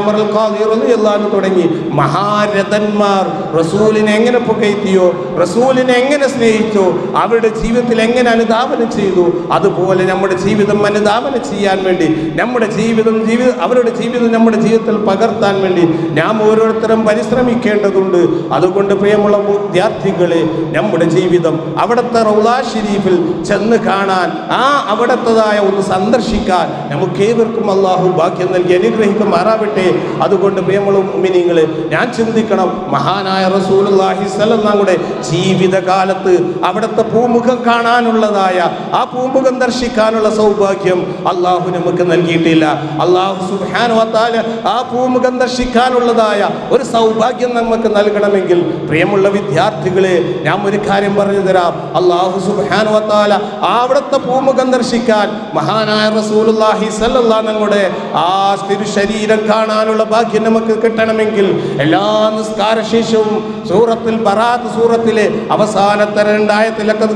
ഖാദി റളിയല്ലാഹു അൻഹു തുടങ്ങി മഹാരഥന്മാർ റസൂലിനെ എങ്ങനെ പുകഴ്ത്തിയോ റസൂലിനെ എങ്ങനെ സ്നേഹിച്ചോ അവരുടെ ജീവിതത്തിൽ എങ്ങനെ അനുധാപനം ചെയ്തു അതുപോലെ നമ്മുടെ ജീവിതം അനുധാപനം ചെയ്യാൻ വേണ്ടി നമ്മുടെ ജീവിതം ജീവിത അവരുടെ ജീവിതം നമ്മുടെ ജീവിതത്തിൽ പകർത്താൻ വേണ്ടി നാം ഓരോരുത്തരും പരിശ്രമിക്കേണ്ടതുണ്ട് അതുകൊണ്ട് പ്രിയമുള്ള വിദ്യാർത്ഥികളെ നമ്മുടെ ജീവിതം അവിടുത്തെ റൗലാ ഷരീഫിൽ ചെന്ന് കാണാൻ ആ അവിടത്തതായ ഒന്ന് സന്ദർശിക്കാൻ നമുക്ക് ഏവർക്കും അള്ളാഹു ഭാഗ്യം നൽകി അനുഗ്രഹിക്കുമാറാവട്ടെ അതുകൊണ്ട് പ്രിയമുള്ള മിനിങ്ങളെ ഞാൻ ചിന്തിക്കണം മഹാനായ റസൂലുള്ളാഹി സ്വല്ലല്ലാഹുടെ ജീവിതകാലത്ത് അവിടുത്തെ പൂമുഖം കാണാനുള്ളതായ ആ പൂമുഖം ദർശിക്കാനുള്ള സൗഭാഗ്യം അള്ളാഹു നമുക്ക് നൽകിയിട്ടില്ല അള്ളാഹു സുബ്ഹാനഹു വ തആല ആ പൂമുഖം ദർശിക്കാനുള്ളതായ ഒരു സൗഭാഗ്യം നമുക്ക് നൽകണമെങ്കിൽ പ്രിയമുള്ള വിദ്യാർത്ഥികളെ ഞാൻ ഒരു കാര്യം പറഞ്ഞു തരാം അള്ളാഹു സുബ്ഹാനഹു വ തആല ആ അവിടുത്തെ പൂമുഖം ദർശിക്കാൻ മഹാനായ റസൂലുള്ളാഹി സ്വല്ലല്ലാഹു നമ്മുടെ ആ തിരു ശരീരം കാണാനുള്ള ഭാഗ്യം നമുക്ക് കിട്ടണമെങ്കിൽ എല്ലാ നിസ്കാര ശേഷവും സൂറത്തിൽ ബറാത്ത് സൂറത്തിലെ അവസാനത്തെ രണ്ടായത്തിലൊക്കെ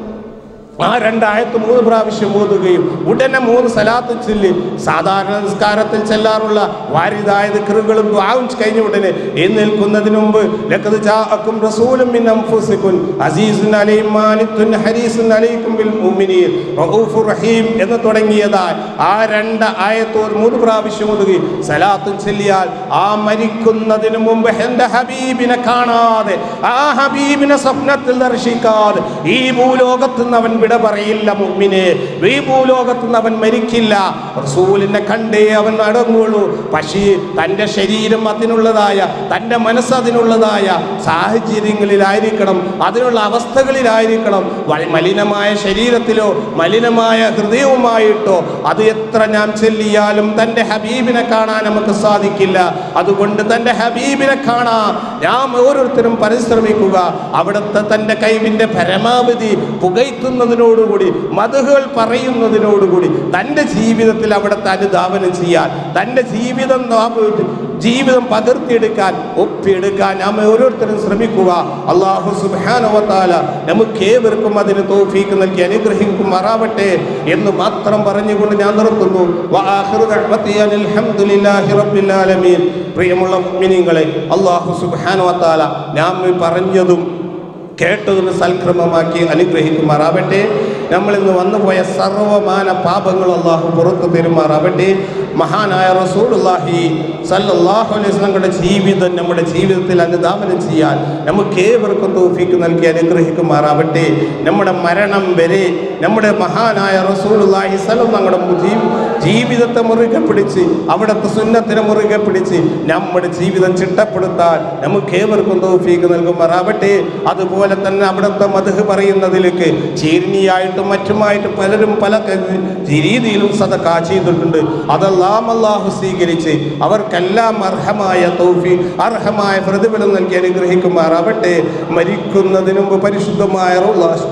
ആ രണ്ടായത്ത് മൂന്ന് പ്രാവശ്യം ഓതുകയും ഉടനെ മൂന്ന് സലാത്ത് ചൊല്ലി സാധാരണ നിസ്കാരത്തിൽ ചെല്ലാറുള്ള വാരിതായ ദിക്റുകളും ദുആവും കഴിഞ്ഞ ഉടനെ എഴുന്നേൽക്കുന്നതിന് മുമ്പ് ലഖദ് ജാഅക്കും റസൂലും മിൻ അൻഫുസിക്കും അസീസുൻ അലൈഹിം മാനിത്തുൻ ഹരീസുൻ അലൈക്കും ബിൽ മുഅ്മിനീൻ റഊഫുർ റഹീം എന്ന് തുടങ്ങിയതായി ആ രണ്ട് ആയത്ത് ഒരു മൂന്ന് പ്രാവശ്യം ഓതുകയും സലാത്തും ചൊല്ലിയാൽ ആ മരിക്കുന്നതിന് മുമ്പ് എൻ്റെ ഹബീബിനെ കാണാതെ ആ ഹബീബിനെ സ്വപ്നത്തിൽ ദർശിക്കാതെ ഈ ഭൂലോകത്ത് നിന്ന് അവൻ വിട പറയില്ല മുമ്മിനെ ഈ ഭൂലോകത്ത് നിന്ന് അവൻ മരിക്കില്ല റസൂലിനെ കണ്ടേ അവൻ അടങ്ങുള്ളൂ പക്ഷേ തൻ്റെ ശരീരം അതിനുള്ളതായ തൻ്റെ മനസ്സ് അതിനുള്ളതായ സാഹചര്യങ്ങളിലായിരിക്കണം അതിനുള്ള അവസ്ഥകളിലായിരിക്കണം വ- മലിനമായ ശരീരത്തിലോ മലിനമായ ഹൃദയവുമായിട്ടോ അത് എത്ര നാം ചെല്ലിയാലും തൻ്റെ ഹബീബിനെ കാണാൻ നമുക്ക് സാധിക്കില്ല അതുകൊണ്ട് തൻ്റെ ഹബീബിനെ കാണാൻ നാം ഓരോരുത്തരും പരിശ്രമിക്കുക അവിടുത്തെ തൻ്റെ കൈവിൻ്റെ പരമാവധി പുകയ്ത്തുന്നതിനോടുകൂടി മതകൾ പറയുന്നതിനോടുകൂടി തൻ്റെ ജീവിതത്തിൽ അവിടുത്തെ അനുധാവനം ചെയ്യാൻ തൻ്റെ ജീവിതം നാം ജീവിതം പകർത്തിയെടുക്കാൻ ഒപ്പിയെടുക്കാൻ നാം ഓരോരുത്തരും ശ്രമിക്കുക അള്ളാഹു സുബാനവത്താല നമുക്ക് ഏവർക്കും അതിന് തോഫീക്ക് നൽകി അനുഗ്രഹിക്കുമാറാവട്ടെ എന്ന് മാത്രം പറഞ്ഞുകൊണ്ട് ഞാൻ നിർത്തുന്നു വആഖിറു ദഅ്വതി അനിൽ ഹംദുലില്ലാഹി റബ്ബിൽ ആലമീൻ പ്രിയമുള്ള മുഅ്മിനീങ്ങളെ അള്ളാഹു സുബ്ഹാനഹു വ നാം ഈ പറഞ്ഞതും കേട്ടതിന് സൽക്രമമാക്കി അനുഗ്രഹിക്കുമാറാവട്ടെ നമ്മൾ ഇന്ന് വന്നുപോയ സർവമാന പാപങ്ങൾ അള്ളാഹു പുറത്തു തരുമാറാവട്ടെ മഹാനായ റസൂലുള്ളാഹി സല്ലല്ലാഹു അലൈഹി വസല്ലമയുടെ ജീവിതം നമ്മുടെ ജീവിതത്തിൽ അനുധാവനം ചെയ്യാൻ നമുക്ക് ഏവർക്കും തൗഫീക്ക് നൽകി അനുഗ്രഹിക്കുമാറാവട്ടെ നമ്മുടെ മരണം വരെ നമ്മുടെ മഹാനായ റസൂലുള്ളാഹി സല്ലല്ലാഹുടെ ജീവിതത്തെ മുറുകെ പിടിച്ച് അവിടുത്തെ സുന്നത്തിനെ മുറുകെ പിടിച്ച് നമ്മുടെ ജീവിതം ചിട്ടപ്പെടുത്താൻ നമുക്ക് ഏവർക്കും തൗഫീക്ക് നൽകുമാറാവട്ടെ അതുപോലെ തന്നെ അവിടുത്തെ മധു പറയുന്നതിലേക്ക് ചീരിനിയായിട്ടും മറ്റുമായിട്ട് പലരും പല ക- രീതിയിലും സദക്കാ ചെയ്തിട്ടുണ്ട് അതെല്ലാം അള്ളാഹു സ്വീകരിച്ച് അവർക്കെല്ലാം അർഹമായ തൗഫി അർഹമായ പ്രതിഫലം നൽകി അനുഗ്രഹിക്കുമാറാവട്ടെ മരിക്കുന്നതിന് മുമ്പ് പരിശുദ്ധമായ റൗളാ-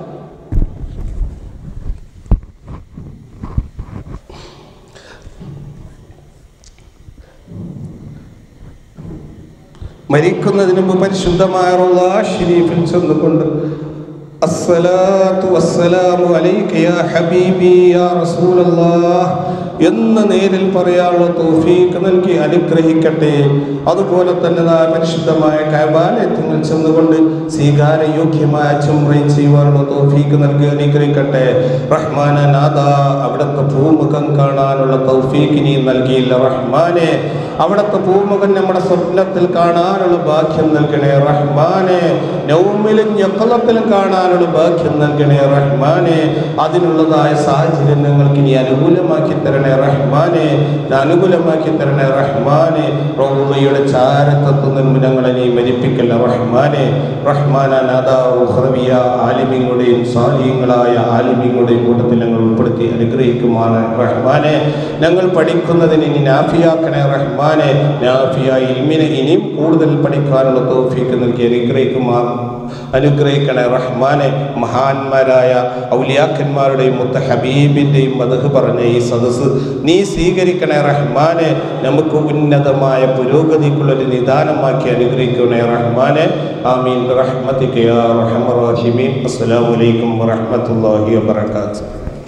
മരിക്കുന്നതിന് മുമ്പ് പരിശുദ്ധമായ റൗളാ ഷരീഫിൽ ചെന്നുകൊണ്ട് അസ്സലാത്തു വസ്സലാമു അലൈക യാ ഹബീബി യാ റസൂലല്ലാഹ് എന്ന് നേരിൽ പറയാനുള്ള തൗഫീഖ് നൽകി അനുഗ്രഹിക്കട്ടെ അതുപോലെ തന്നെ ദാ പരിശുദ്ധമായ കൈബാലയത്തിൽ ചെന്നുകൊണ്ട് സ്വീകാരയോഗ്യമായ ചുമ്രയും ചെയ്യുവാനുള്ള തൗഫീഖ് നൽകി അനുഗ്രഹിക്കട്ടെ റഹ്മാനാഥ അവിടുത്തെ ഭൂമുഖം കാണാനുള്ള തൗഫീഖ് നീ നൽകിയില്ല റഹ്മാനെ അവിടുത്തെ ഭൂമുഖം നമ്മുടെ സ്വപ്നത്തിൽ കാണാനുള്ള ഭാഗ്യം നൽകണേ റഹ്മാനെ നൗമിലും ഞക്കളത്തിലും കാണാനുള്ള ഭാഗ്യം നൽകണേ റഹ്മാനെ അതിനുള്ളതായ സാഹചര്യം ഞങ്ങൾക്ക് ഇനി അനുകൂലമാക്കി തരണേ റഹ്മാനെ ഇത് അനുകൂലമാക്കി തരണേ റഹ്മാനെ റൗളയുടെ ചാരത്വത്തിൽ ഞങ്ങളെ നീ മരിപ്പിക്കല്ല റഹ്മാനെ റഹ്മാനാഥ ഉഹ്റവിയ ആലിമ്യങ്ങളുടെയും സ്വാലിയങ്ങളായ ആലിമ്യങ്ങളുടെയും കൂട്ടത്തിൽ ഞങ്ങൾ ഉൾപ്പെടുത്തി അനുഗ്രഹിക്കുമാണ് റഹ്മാനെ ഞങ്ങൾ പഠിക്കുന്നതിന് ഇനി നാഫിയാക്കണേ റഹ്മാനെ നാഫിയ ഇൽമിനെ ഇനിയും കൂടുതൽ പഠിക്കാനുള്ള തോഫീക്ക് നൽകി അനുഗ്രഹിക്കുമാർ അനുഗ്രഹിക്കണേ റഹ്മാനെ മഹാന്മാരായ ഔലിയാക്കന്മാരുടെയും മുത്ത ഹബീബിൻ്റെയും മതഹ് പറഞ്ഞ ഈ സദസ്സ് നീ സ്വീകരിക്കണേ റഹ്മാനെ നമുക്ക് ഉന്നതമായ പുരോഗതിക്കുള്ളൊരു നിദാനമാക്കി അനുഗ്രഹിക്കണേ റഹ്മാനെ ആമീൻ റഹ്മത്തിക്ക് യാ റഹ്മർ റഹീമീൻ അസ്സലാമു അലൈക്കും വറഹ്മത്തുള്ളാഹി വബറകാതുഹു